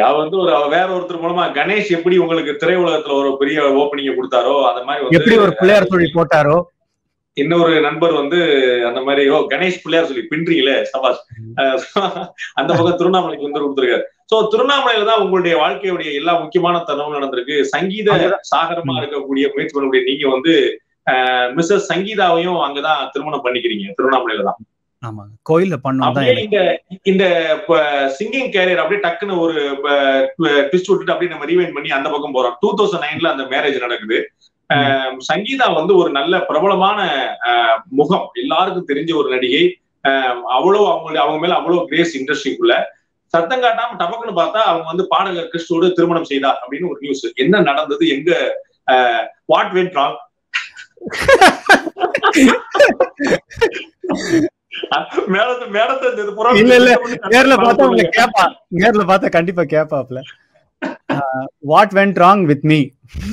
அவர் வந்து ஒரு வேற ஒருத்தர் மூலமா கணேஷ் எப்படி உங்களுக்கு திரையுலகத்துல ஒரு பெரிய ஓப்பனிங்க கொடுத்தாரோ அந்த மாதிரி எப்படி வந்து ஒரு பிள்ளையார் தொழில் போட்டாரோ இன்னொரு நண்பர் வந்து அந்த மாதிரி ஓ கணேஷ் பிள்ளையார் சொல்லி பின்றீங்களே சபாஷ் அஹ் அந்த பக்கம் திருவண்ணாமலைக்கு வந்து கொடுத்துருக்காரு சோ திருவண்ணாமலையில தான் உங்களுடைய வாழ்க்கையுடைய எல்லா முக்கியமான தருணமும் நடந்திருக்கு சங்கீத சாகரமா இருக்கக்கூடிய முயற்சி பண்ணக்கூடிய நீங்க வந்து மிஸ்ஸஸ் சங்கீதாவையும் அங்கதான் திருமணம் பண்ணிக்கிறீங்க திருவண்ணாமலையில தான் ஆமாங்க கோயில்ல பண்ணோம் தான் அப்படியே எனக்கு இந்த இந்த சிங்கிங் கேரியர் அப்படியே டக்குன்னு ஒரு ட்விஸ்ட் விட்டுட்டு அப்படியே நம்ம ரீவைண்ட் பண்ணி அந்த பக்கம் போறோம் டூ தௌசண்ட் நைன்ல அந்த மேரேஜ் நடக்குது அஹ் சங்கீதா வந்து ஒரு நல்ல பிரபலமான அஹ், முகம் எல்லாருக்கும் தெரிஞ்ச ஒரு நடிகை அஹ், அவ்வளவு அவங்க அவங்க மேல அவ்வளவு கிரேஸ் இண்டஸ்ட்ரிக்குள்ள சத்தம் காட்டாம டபக்குன்னு பார்த்தா அவங்க வந்து பாடகர் கிறிஸ்துவோடு திருமணம் செய்தார் அப்படின்னு ஒரு நியூஸ் என்ன நடந்தது எங்க வாட் வென்ட் ராங் மேடத்தை மேடத்தை இந்த புறம் இல்ல, இல்ல. நேர்ல பார்த்தா உங்களை கேப்பா நேர்ல பார்த்தா கண்டிப்பா கேப்பாப்ல what went wrong with me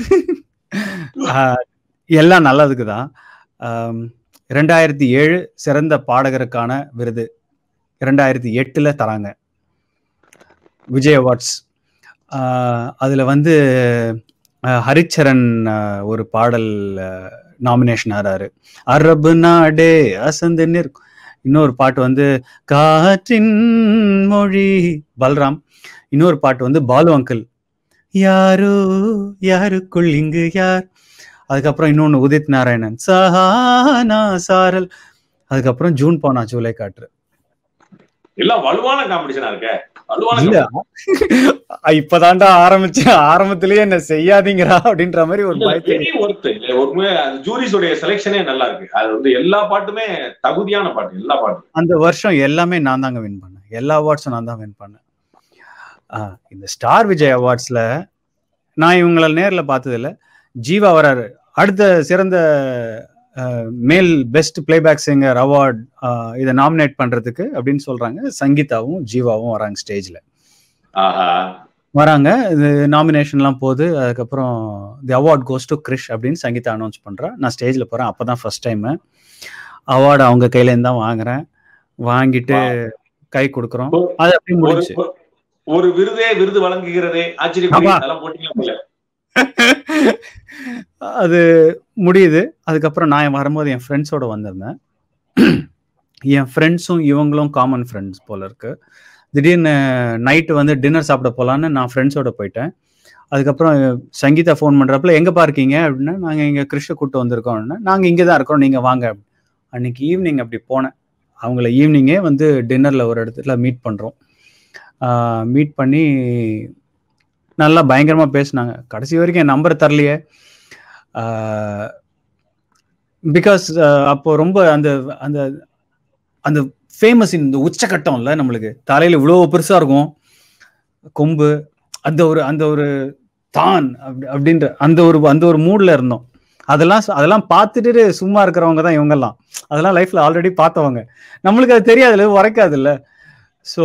எல்லாம் நல்லதுக்கு தான் ரெண்டாயிரத்தி ஏழு சிறந்த பாடகருக்கான விருது ரெண்டாயிரத்தி எட்டுல தராங்க விஜய் அவார்ட்ஸ் அதுல வந்து ஆஹ், ஹரிச்சரன் ஆஹ், ஒரு பாடல் நாமினேஷன் ஆறாரு அரபு நாடே அசந்து நிற் இன்னொரு பாட்டு வந்து காற்றின் மொழி பல்ராம் இன்னொரு பாட்டு வந்து பாலு அங்கிள் யாரோ யாருக்குள் இங்கு யார் அதுக்கப்புறம் இன்னொன்னு உதித் நாராயணன் சஹானா சாரல் அதுக்கப்புறம் ஜூன் போனா ஜூலை காற்று எல்லாம் வலுவான காம்படிஷனா இருக்க வலுவான இல்ல இப்பதான்டா ஆரம்பிச்சேன் ஆரம்பத்திலேயே என்ன செய்யாதீங்கடா அப்படின்ற மாதிரி ஒரு பயத்தை பெரிய ஒர்த்து ஒரு ஜூரிஸோடைய செலெக்ஷனே நல்லா இருக்கு அது வந்து எல்லா பாட்டுமே தகுதியான பாட்டு எல்லா பாட்டும் அந்த வருஷம் எல்லாமே நான் தாங்க வின் பண்ணேன் எல்லா அவார்ட்ஸும் நான் தான் வின் பண்ணேன் ஆஹ் இந்த ஸ்டார் விஜய் அவார்ட்ஸ்ல நான் இவங்கள நேர்ல பார்த்ததில்ல ஜீவா வராரு அடுத்த சிறந்த male best playback singer award இதை நாமினேட் பண்றதுக்கு அப்படின்னு சொல்றாங்க சங்கீதாவும் ஜீவாவும் வராங்க ஸ்டேஜ்ல ஆஹா வராங்க இது நாமினேஷன்லாம் போகுது அதுக்கப்புறம் the award goes to Krish அப்படின்னு சங்கீதா அனௌன்ஸ் பண்றா நான் ஸ்டேஜ்ல போறேன் அப்பதான் ஃபர்ஸ்ட் டைம் அவார்டு அவங்க கையில இருந்து தான் வாங்குறேன் வாங்கிட்டு கை கொடுக்குறோம் அது அப்படி ஒரு முடிச்சு ஒரு- ஒரு விருதே விருது வழங்குகிறதே ஆச்சரியப்படி ஆமா. அதெல்லாம் போட்டீங்களா போல அது முடியுது அதுக்கப்புறம் நான் வரும்போது என் ஃப்ரெண்ட்ஸோட வந்திருந்தேன் என் ஃப்ரெண்ட்ஸும் இவங்களும் காமன் ஃப்ரெண்ட்ஸ் போல இருக்கு திடீர்னு நைட்டு வந்து டின்னர் சாப்பிட போலான்னு நான் ஃப்ரெண்ட்ஸோட போயிட்டேன் அதுக்கப்புறம் சங்கீதா ஃபோன் பண்றப்பல எங்கப்பா இருக்கீங்க அப்படின்னா நாங்க இங்க கிருஷ்ண கூட்டு வந்திருக்கோம்னா நாங்க இங்க தான் இருக்கோம் நீங்க வாங்க அன்னைக்கு ஈவினிங் அப்படி போனேன் அவங்கள ஈவினிங்கே வந்து டின்னர்ல ஒரு இடத்துல மீட் பண்றோம் மீட் பண்ணி நல்லா பயங்கரமா பேசுனாங்க கடைசி வரைக்கும் என் நம்பர் தரலையே பிகாஸ் அப்போ ரொம்ப அந்த அந்த அந்த ஃபேமஸ் இந்த உச்சக்கட்டம்ல நம்மளுக்கு தலையில இவ்வளோ பெருசா இருக்கும் கொம்பு அந்த ஒரு அந்த ஒரு தான் அப்படி அப்படின்ற அந்த ஒரு அந்த ஒரு மூட்ல இருந்தோம் அதெல்லாம் ச- அதெல்லாம் பார்த்துட்டு சும்மா இருக்கிறவங்க தான் இவங்கெல்லாம் அதெல்லாம் லைஃப்ல ஆல்ரெடி பார்த்தவங்க நம்மளுக்கு அது தெரியாதுல்ல உரைக்காதுல்ல ஸோ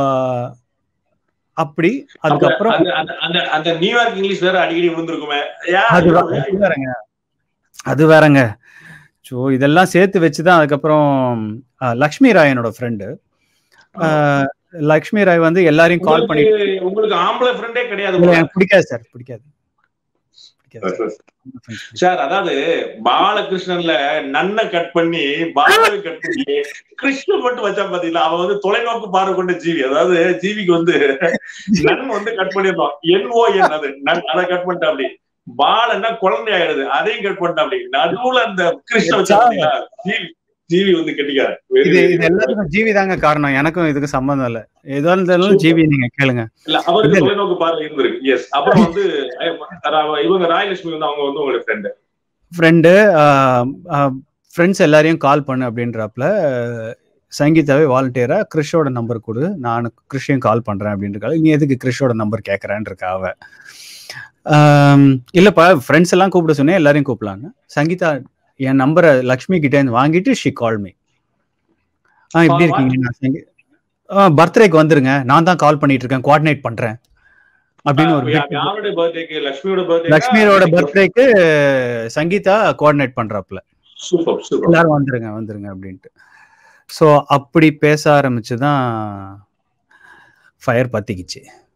அப்படி அதுக்கப்புறம் அந்த அந்த- அந்த அந்த நியூயார்க் இங்கிலீஷ் வேற அடிக்கடி விழுந்திருக்குமே யா, அது ஐயோ, வே- அது வேறங்க அது வேறங்க ஸோ இதெல்லாம் சேர்த்து வச்சு தான் அதுக்கப்புறம் அஹ், லக்ஷ்மி ராய் என்னோட ஃப்ரெண்டு லக்ஷ்மி ராய் வந்து எல்லாரையும் கால் பண்ணி உங்களுக்கு உங்களுக்கு ஆம்பளை ஃப்ரெண்டே கிடையாது இல்ல, போல. எனக்கு பிடிக்காது சார் பிடிக்காது பிடிக்காது sir. சார் அதாவது பாலகிருஷ்ணன்ல நன்னை கட் பண்ணி பாலாவை கட் பண்ணி கிருஷ்ணன் மட்டும் வச்சா பாத்தீங்களா அவன் வந்து தொலைநோக்கு பார்வை கொண்ட ஜீவி அதாவது ஜீவிக்கு வந்து நன் வந்து கட் பண்ணிருந்தோம் என்ஓ என் அது நன் அதை கட் பண்ணிட்டா அப்படி பாலன்னா குழந்தை ஆயிடுது அதையும் கட் பண்ணிட்டா அப்படி நடுவுல அந்த கிருஷ்ண வச்சா பாத்தீங்களா ஜீவி ஜீவி வந்து கெட்டிக்காரு இது இது எல்லாத்துக்கும் ஜீவி தாங்க காரணம் எனக்கும் இதுக்கு சம்பந்தம் இல்ல எதா இருந்தாலும் ஜீவி நீங்க கேளுங்க இல்ல அவருக்கு இல்ல. தொலைநோக்கு பார்வை இருந்திருக்கு எஸ் அப்புறம் வந்து அஹ், இவங்க ராயலட்சுமி வந்து அவங்க வந்து உங்களுடைய ஃப்ரெண்டு ஃப்ரெண்டு ஃப்ரெண்ட்ஸ் எல்லாரையும் கால் பண்ணு அப்படின்றப்பல சங்கீதாவே வாலண்டியரா கிறிஷோட நம்பர் கொடு நான் கிறிஷையும் கால் பண்றேன் அப்படின்ட்டு நீ எதுக்கு கிறிஷோட நம்பர் கேட்கறேன்னு இருக்கா அவ ஆம், இல்லப்பா ஃப்ரெண்ட்ஸ் எல்லாம் கூப்பிட சொன்னேன் எல்லாரையும் கூப்பிடலான்னு சங்கீதா என் நம்பரை லக்ஷ்மி கிட்டே இருந்து வாங்கிட்டு ஷி கால் மீ ஆ எப்படி For இருக்கீங்க நான் சங்கி பர்த்டேக்கு வந்துருங்க நான் தான் கால் பண்ணிட்டு இருக்கேன் கோஆர்டினேட் பண்றேன் அப்படின்னு ஒரு big- யாருடைய பர்த்டேக்கு லட்சுமியோட பர்த்டே லக்ஷ்மியோட பர்த்டேக்கு சங்கீதா கோஆர்டினேட் பண்றாப்ல சூப்பர் சூப்பர் எல்லாரும் வந்துருங்க வந்துருங்க அப்படின்ட்டு ஸோ அப்படி பேச ஆரம்பிச்சு தான் ஃபயர் பத்திக்கிச்சு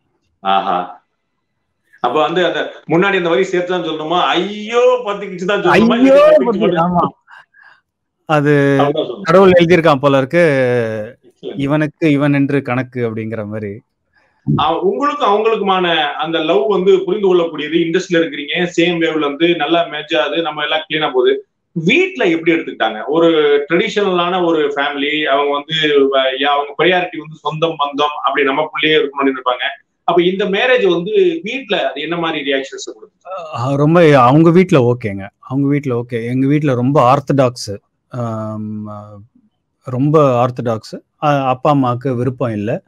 ஆஹா அப்ப வந்து அந்த முன்னாடி அந்த வரி சேர்த்து தான் சொல்லணுமா ஐயோ பத்திக்கிச்சு தான் சொல்லணுமா ஐயோ இல்ல பத்திக்கிச்சு மட்டும் ஆமா அது அவ்வளவுதான் சொல்லணும். கடவுள் எழுதியிருக்கான் போல இருக்கு Excellent. இவனுக்கு இவன் என்று கணக்கு அப்படிங்கிற மாதிரி அவ- உங்களுக்கும் அவங்களுக்குமான அந்த லவ் வந்து புரிந்து கொள்ளக்கூடியது இண்டஸ்ட்ரியில இருக்கிறீங்க சேம் வேவ்ல வந்து நல்லா மேட்ச் ஆகுது நம்ம எல்லாம் கிளீனா போகுது வீட்ல எப்படி எடுத்துக்கிட்டாங்க ஒரு ட்ரெடிஷனலான ஒரு ஃபேமிலி அவங்க வந்து வ- யா- அவங்க ப்ரையாரிட்டி வந்து சொந்தம் பந்தம் அப்படி நம்ம பிள்ளையே இருக்கணும்னு நினைப்பாங்க அப்ப இந்த மேரேஜ் வந்து வீட்ல அது என்ன மாதிரி ரியாக்ஷன்ஸ் கொடுத்து அஹ் ரொம்ப அவங்க வீட்ல ஓகேங்க அவங்க வீட்ல ஓகே எங்க வீட்ல ரொம்ப ஆர்த்தடாக்ஸ் ரொம்ப ஆர்த்தடாக்ஸ் அப்பா அம்மாவுக்கு விருப்பம் இல்லை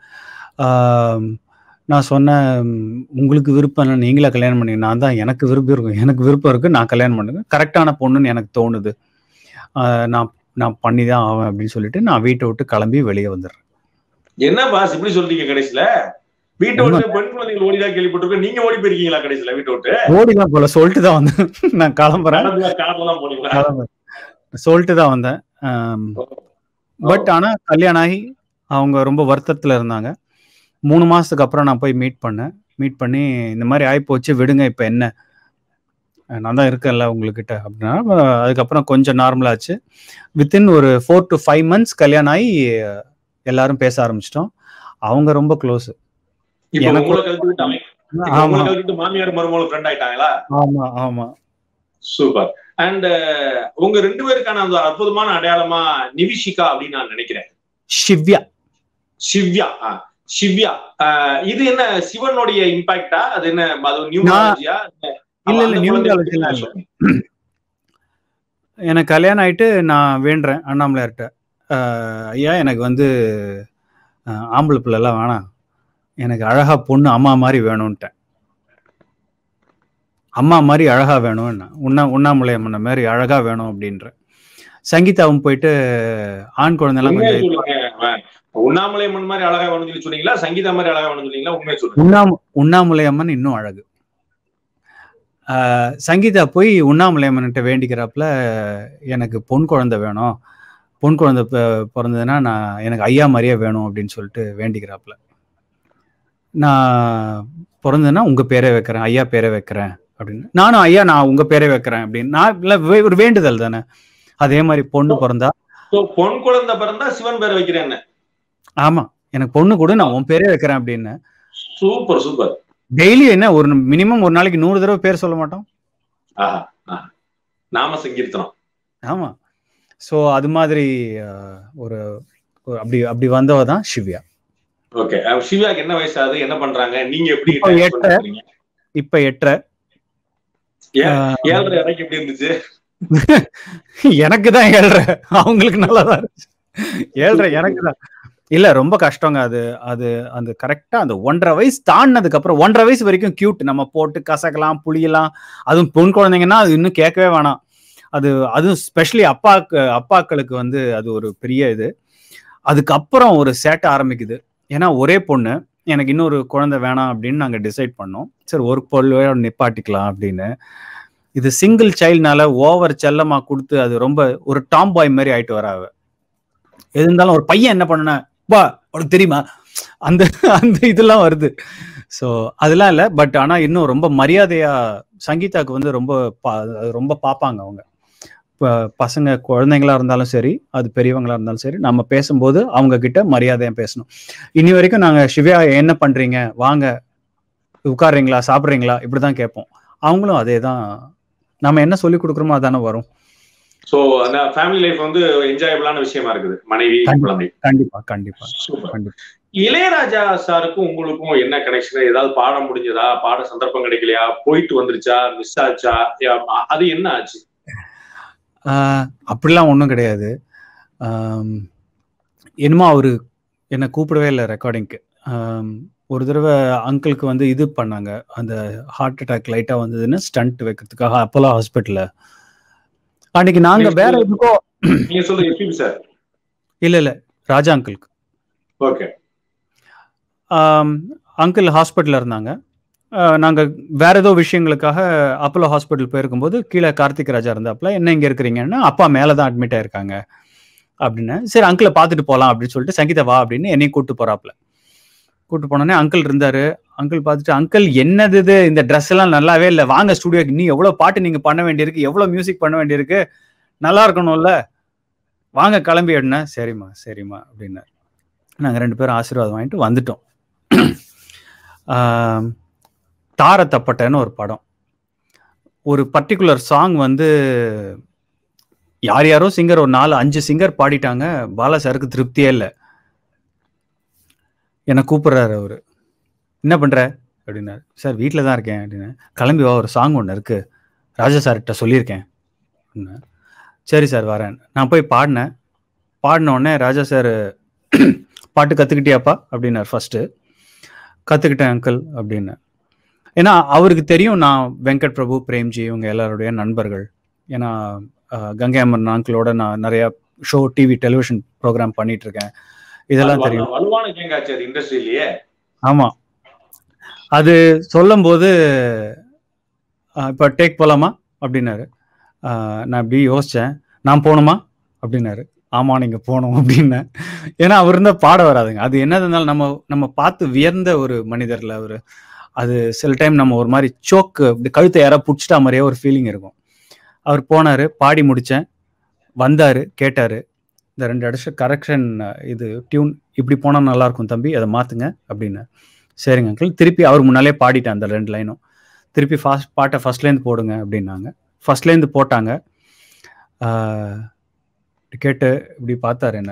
நான் சொன்னேன் "ம், உங்களுக்கு விருப்பம் இல்லை நீங்களே கல்யாணம் பண்ணீங்க நான் தான் எனக்கு விருப்பம் இருக்கும் எனக்கு விருப்பம் இருக்கு நான் கல்யாணம் பண்ணுங்க கரெக்டான பொண்ணுன்னு எனக்கு தோணுது ஆஹ் நான் நான் பண்ணி தான் ஆவேன் அப்படின்னு சொல்லிட்டு நான் வீட்டை விட்டு கிளம்பி வெளியே வந்துடுறேன் என்ன பாஸ் இப்படி சொல்றீங்க கடைசியில வீட்டை விட்டு பெண் குழந்தைகள் ஓடிதான் கேள்விப்பட்டிருக்கோம் நீங்க ஓடி போயிருக்கீங்களா கடைசியில வீட்டை விட்டு ஓடிதான் போல சொல்லிட்டு தான் வந்தேன் நான் கிளம்புறேன் நடந்து கார்ல தான் போனீங்களா கிளம்புறேன். சொல்லிட்டு தான் வந்தேன் பட் ஆனா கல்யாணம் ஆகி அவங்க ரொம்ப வருத்தத்துல இருந்தாங்க மூணு மாசத்துக்கு அப்புறம் நான் போய் மீட் பண்ணேன் மீட் பண்ணி இந்த மாதிரி ஆயிப்போச்சு விடுங்க இப்ப என்ன அஹ் நான் தான் இருக்கேன்ல உங்ககிட்ட அப்படின்னா அஹ் அதுக்கப்புறம் கொஞ்சம் நார்மலாச்சு வித்தின் ஒரு ஃபோர் டு ஃபைவ் மந்த்ஸ் கல்யாணம் ஆகி அஹ் எல்லாரும் பேச ஆரம்பிச்சிட்டோம் அவங்க ரொம்ப க்ளோஸ் இப்ப எனக்கு- உங்களை கழித்து விட்டு அவன் இப்ப ஆமா உங்களை கழித்து மாமியார் மருமகள் ஃப்ரெண்ட் ஆயிட்டாங்களா ஆமா ஆமா சூப்பர் அண்ட் உங்க ரெண்டு பேருக்கான அந்த அற்புதமான அடையாளமா நிவிஷிகா அப்படின்னு நான் நினைக்கிறேன் ஷிவ்யா சிவ்யா ஆ, சிவ்யா ஆஹ் இது என்ன சிவனுடைய இம்பாக்டா அது என்ன அது நியூமாலஜியா இல்ல, இல்ல, numerology எல்லாம் இல்ல. எனக்கு கல்யாணம் ஆயிட்டு நான் வேண்டுறேன் அண்ணாமலையார்கிட்ட அஹ் ஐயா எனக்கு வந்து அஹ் ஆம்பளை பிள்ளைலாம் வேணாம் எனக்கு அழகா பொண்ணு அம்மா மாதிரி வேணும்ன்ட்டேன் அம்மா மாதிரி அழகா வேணும்னா உண்ணா உண்ணாமலை அம்மனை மாதிரி அழகா வேணும் அப்படின்ற சங்கீதாவும் போயிட்டு ஆண் குழந்தைலாம் உண்மையை கொஞ்சம் சொல்லுங்க ஆ, உண்ணாமலை அம்மன் மாதிரி அழகா வேணும்னு சொல்லி சொன்னீங்களா சங்கீதா மாதிரி அழகா வேணும்னு சொன்னீங்களா உண்மையை சொல்லுங்க உண்ணாம உண்ணாமலை அம்மன் இன்னும் அழகு ஆஹ் சங்கீதா போய் உண்ணாமலை அம்மன்கிட்ட வேண்டிக்கிறாப்புல எனக்கு பொன் குழந்தை வேணும் பொன் குழந்தை பி- பிறந்ததுன்னா நான் எனக்கு ஐயா மாதிரியே வேணும் அப்படின்னு சொல்லிட்டு வேண்டிக்கிறாப்புல நான் பிறந்ததுன்னா உங்க பேரே வைக்கிறேன் ஐயா பேரே வைக்கிறேன் அப்படின்னு நானும் ஐயா நான் உங்க பேரே வைக்கிறேன் அப்படின்னு நான் இல்ல வே- ஒரு வேண்டுதல் தானே அதே மாதிரி பொண்ணு பிறந்தா So, பொன் குழந்தை பிறந்தா சிவன் பேர் வைக்கிறேன் ஆமா எனக்கு பொண்ணு கூட நான் உன் பேரே வைக்கிறேன் அப்படின்னு சூப்பர் சூப்பர் டெய்லி என்ன ஒரு மினிமம் ஒரு நாளைக்கு நூறு தடவை பேர் சொல்ல மாட்டோம் ஆஹா ஆஹா. நாம சங்கீர்த்தனம் ஆமா ஸோ அது மாதிரி அஹ், ஒரு ஒரு அப்படி அப்படி வந்தவ தான் சிவ்யா ஓகே சிவ்யாக்கு என்ன வயசு ஆகுது என்ன பண்றாங்க நீங்க எப்படி இப்போ time எட்டரை. spend பண்றீங்க? இப்ப எட்டரை ஏன்? அஹ், ஏழரை இறக்கி எப்படி இருந்துச்சு எனக்கு தான் ஏழ்ரை அவங்களுக்கு நல்லா தான் இருந்துச்சு ஏழ்ரை எனக்கு தான் இல்ல ரொம்ப கஷ்டங்க அது அது அந்த கரெக்டா அந்த ஒன்றரை வயசு தாண்டினதுக்கு அப்புறம் ஒன்றரை வயசு வரைக்கும் கியூட் நம்ம போட்டு கசக்கலாம் புளியலாம் அதுவும் பொன் குழந்தைங்கன்னா அது இன்னும் கேட்கவே வேணாம் அது அதுவும் ஸ்பெஷலி அப்பாக்கு அப்பாக்களுக்கு வந்து அது ஒரு பெரிய இது அதுக்கப்புறம் ஒரு சேட்டை ஆரம்பிக்குது ஏன்னா ஒரே பொண்ணு எனக்கு இன்னொரு குழந்தை வேணாம் அப்படின்னு நாங்கள் டிசைட் பண்ணோம் சரி ஒரு பொருளோட நிப்பாட்டிக்கலாம் அப்படின்னு இது சிங்கிள் சைல்ட்னால ஓவர் செல்லமா கொடுத்து அது ரொம்ப ஒரு டாம் பாய் மாதிரி ஆயிட்டு வராவ எது இருந்தாலும் ஒரு பையன் என்ன பண்ணன வா உனக்கு தெரியுமா அந்த அந்த இதெல்லாம் வருது ஸோ அதெல்லாம் இல்லை பட் ஆனா இன்னும் ரொம்ப மரியாதையா சங்கீதாக்கு வந்து ரொம்ப பா- அது ரொம்ப பார்ப்பாங்க அவங்க இப்போ பசங்க குழந்தைங்களா இருந்தாலும் சரி அது பெரியவங்களா இருந்தாலும் சரி நம்ம பேசும்போது அவங்க கிட்ட மரியாதையா பேசணும் இனி வரைக்கும் நாங்க சிவ்யா என்ன பண்றீங்க வாங்க உட்காருறீங்களா சாப்பிட்றீங்களா இப்படிதான் கேட்போம் அவங்களும் அதே தான் நம்ம என்ன சொல்லி கொடுக்குறோமோ அதானே வரும் சோ அந்த ஃபேமிலி லைஃப் வந்து என்ஜாயபிளான விஷயமா இருக்குது மனைவி கண்டிப்பா. குழந்தை கண்டிப்பா கண்டிப்பா சூப்பர் கண்டிப்பா இளையராஜா சாருக்கும் உங்களுக்கும் என்ன கனெக்ஷன் ஏதாவது பாடம் முடிஞ்சதா பாட சந்தர்ப்பம் கிடைக்கலையா போயிட்டு வந்துருச்சா மிஸ் ஆச்சா யா- அது என்ன ஆச்சு ஆஹ் அப்படிலாம் ஒன்றும் கிடையாது ஆம், என்னமோ அவரு என்னை கூப்பிடவே இல்லை ரெக்கார்டிங்க்கு ஒரு தடவை அங்கிளுக்கு வந்து இது பண்ணாங்க அந்த ஹார்ட் அட்டாக் லைட்டாக வந்ததுன்னு ஸ்டண்ட் வைக்கிறதுக்காக அப்போலோ ஹாஸ்பிட்டலில் அன்னைக்கு நாங்கள் வேற எதுக்கோ நீங்க சொல்றது எஸ்பிபி சார் இல்லை இல்லை ராஜா அங்கிளுக்கு ஓகே அங்கிள் ஹாஸ்பிட்டலில் இருந்தாங்க நாங்கள் வேற ஏதோ விஷயங்களுக்காக அப்போலோ ஹாஸ்பிட்டல் போயிருக்கும்போது கீழே கார்த்திக் ராஜா இருந்தாப்புல என்ன இங்கே இருக்கிறீங்கன்னா அப்பா மேலே தான் அட்மிட் ஆயிருக்காங்க அப்படின்னு சரி அங்கிளை பார்த்துட்டு போகலாம் அப்படின்னு சொல்லிட்டு சங்கீதா வா அப்படின்னு என்னையும் கூப்பிட்டு போறாப்புல கூட்டு போனோடனே அங்கிள் இருந்தாரு அங்கிள் பார்த்துட்டு அங்கிள் என்னது இது இந்த ட்ரெஸ் எல்லாம் நல்லாவே இல்லை வாங்க ஸ்டுடியோக்கு நீ எவ்வளவு பாட்டு நீங்க பண்ண வேண்டியிருக்கு எவ்வளவு மியூசிக் பண்ண வேண்டியிருக்கு நல்லா இருக்கணும்ல வாங்க கிளம்பி அப்படின்னா சரிம்மா சரிம்மா அப்படின்னாரு நாங்கள் ரெண்டு பேரும் ஆசீர்வாதம் வாங்கிட்டு வந்துட்டோம் ஆம், தார தப்பட்டன்னு ஒரு படம் ஒரு பர்டிகுலர் சாங் வந்து யார் யாரோ சிங்கர் ஒரு நாலு அஞ்சு சிங்கர் பாடிட்டாங்க பாலா சாருக்கு திருப்தியே இல்லை என்னை கூப்பிடுறாரு அவரு என்ன பண்ற அப்படின்னாரு சார் வீட்டில் தான் இருக்கேன் அப்படின்னு கிளம்பி வா ஒரு சாங் ஒன்று இருக்கு ராஜா சார்கிட்ட சொல்லியிருக்கேன் அப்படின்னாரு. சரி சார் வரேன் நான் போய் பாடினேன் பாடின உடனே ராஜா சார் பாட்டு கற்றுக்கிட்டியாப்பா அப்படின்னார் ஃபர்ஸ்ட்டு கற்றுக்கிட்டேன் அங்கிள் அப்படின்னு ஏன்னா அவருக்கு தெரியும் நான் வெங்கட் பிரபு பிரேம்ஜி இவங்க எல்லாருடைய நண்பர்கள் ஏன்னா அஹ், கங்கை அம்மன் அங்கிளோட நான் நிறைய ஷோ டிவி டெலிவிஷன் ப்ரோக்ராம் பண்ணிட்டு இருக்கேன் இதெல்லாம் அது தெரியும் வலுவான கேங்காச்சு அது இண்டஸ்ட்ரியிலேயே ஆமா அது சொல்லும்போது அஹ், இப்ப டேக் போலாமா அப்படின்னாரு அஹ், நான் இப்படி யோசிச்சேன் நான் போகணுமா அப்படின்னாரு ஆமா நீங்க போகணும் அப்படின்னேன் ஏன்னா அவர் இருந்தா பாட வராதுங்க அது என்னது இருந்தாலும் நம்ம நம்ம பார்த்து வியர்ந்த ஒரு மனிதர்ல அவரு அது சில டைம் நம்ம ஒரு மாதிரி சோக்கு இப்படி கழுத்தை யாராவது பிடிச்சிட்டா மாதிரியே ஒரு ஃபீலிங் இருக்கும் அவர் போனாரு பாடி முடிச்சேன் வந்தாரு கேட்டாரு இந்த ரெண்டு இடத்துல கரெக்ஷன் இது டியூன் இப்படி போனா நல்லா இருக்கும் தம்பி அதை மாத்துங்க அப்படின்னு சரிங்க அங்கிள் திருப்பி அவர் முன்னாலே பாடிட்டேன் அந்த ரெண்டு லைனும் திருப்பி ஃபாஸ்ட் பாட்டை ஃபர்ஸ்ட்லேருந்து போடுங்க அப்படின்னாங்க ஃபர்ஸ்ட்லேருந்து போட்டாங்க ஆஹ் கேட்டு இப்படி பார்த்தாரு என்ன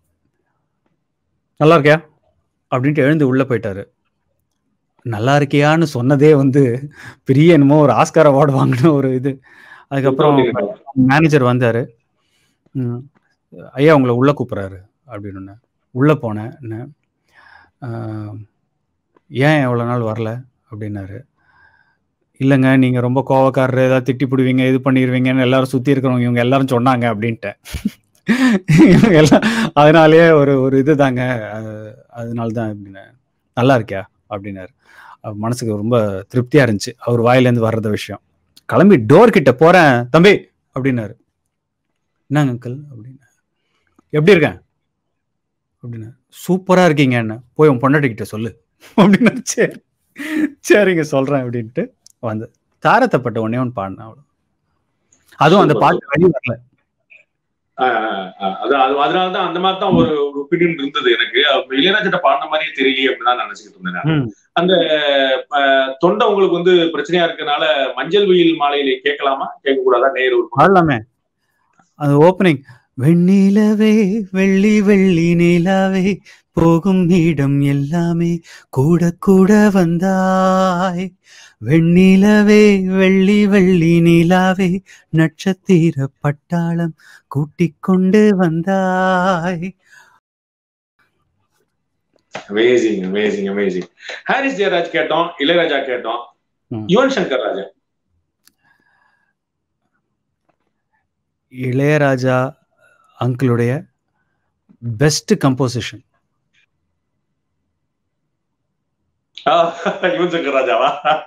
நல்லா இருக்கியா அப்படின்ட்டு எழுந்து உள்ள போயிட்டாரு நல்லா இருக்கியான்னு சொன்னதே வந்து பெரிய என்னமோ ஒரு ஆஸ்கார் அவார்டு வாங்கின ஒரு இது அதுக்கப்புறம் மேனேஜர் வந்தாரு ம், ஐயா உங்களை உள்ள கூப்பிட்றாரு அப்படின்னு உள்ள போனேன் என்ன, ஆஹ், ஏன் எவ்வளோ நாள் வரல அப்படின்னாரு இல்லைங்க நீங்க ரொம்ப கோவக்காரர் ஏதாவது திட்டி பிடுவீங்க இது பண்ணிடுவீங்கன்னு எல்லாரும் சுத்தி இருக்கிறவங்க இவங்க எல்லாரும் சொன்னாங்க அப்படின்ட்டேன் இவங்க எல்லாம் அதனாலேயே ஒரு ஒரு இதுதாங்க அஹ், அதனால தான் அப்படின்னு நல்லா இருக்கியா அப்படின்னாரு அவர் மனசுக்கு ரொம்ப திருப்தியா இருந்துச்சு அவர் வாயிலேருந்து வர்றத விஷயம் கிளம்பி டோர் கிட்ட போறேன் தம்பி அப்படின்னாரு என்னங்க அங்கிள் அப்படின்னு எப்படி இருக்கேன் அப்படின்னு சூப்பரா இருக்கீங்க என்ன போய் உன் பொண்டாட்டி கிட்ட சொல்லு அப்படின்னு சரி சரிங்க சொல்றேன் அப்படின்ட்டு வந்து தாரத்தப்பட்ட ஒன்னே ஒன்று பாடினேன் அவ்வளோ அதுவும் அந்த பாட்டு வெளி வரல அது அது அதனாலதான் அந்த மாதிரி தான் ஒரு ஒரு ஒப்பீனியன் இருந்தது எனக்கு அப்ப இளையராஜிட்ட பாடின மாதிரியே தெரியலையே அப்படின்னு தான் நினைச்சுக்கிட்டு இருந்தேன் நான். ம். அந்த அஹ், தொண்டை உங்களுக்கு வந்து பிரச்சனையா இருக்கனால மஞ்சள் வெயில் மாலையில கேட்கலாமா கேட்க கூடாதா நேரு ஒரு பாடலாமே அது ஓப்பனிங் வெண்ணிலவே வெள்ளி வெள்ளி நிலாவே போகும் இடம் எல்லாமே கூட கூட வந்தாய் வெண்ணிலவே வெள்ளி வெள்ளி நிலாவே நட்சத்திர பட்டாளம் கூட்டிக் கொண்டு வந்தாய் amazing amazing amazing Harris Jayaraj கேட்டோம் இளையராஜா கேட்டோம் ம். யுவன் சங்கர் ராஜா இளையராஜா அங்கிளுடைய பெஸ்ட் கம்போசிஷன் ஆஹ், யுவன் சங்கர் ராஜாவா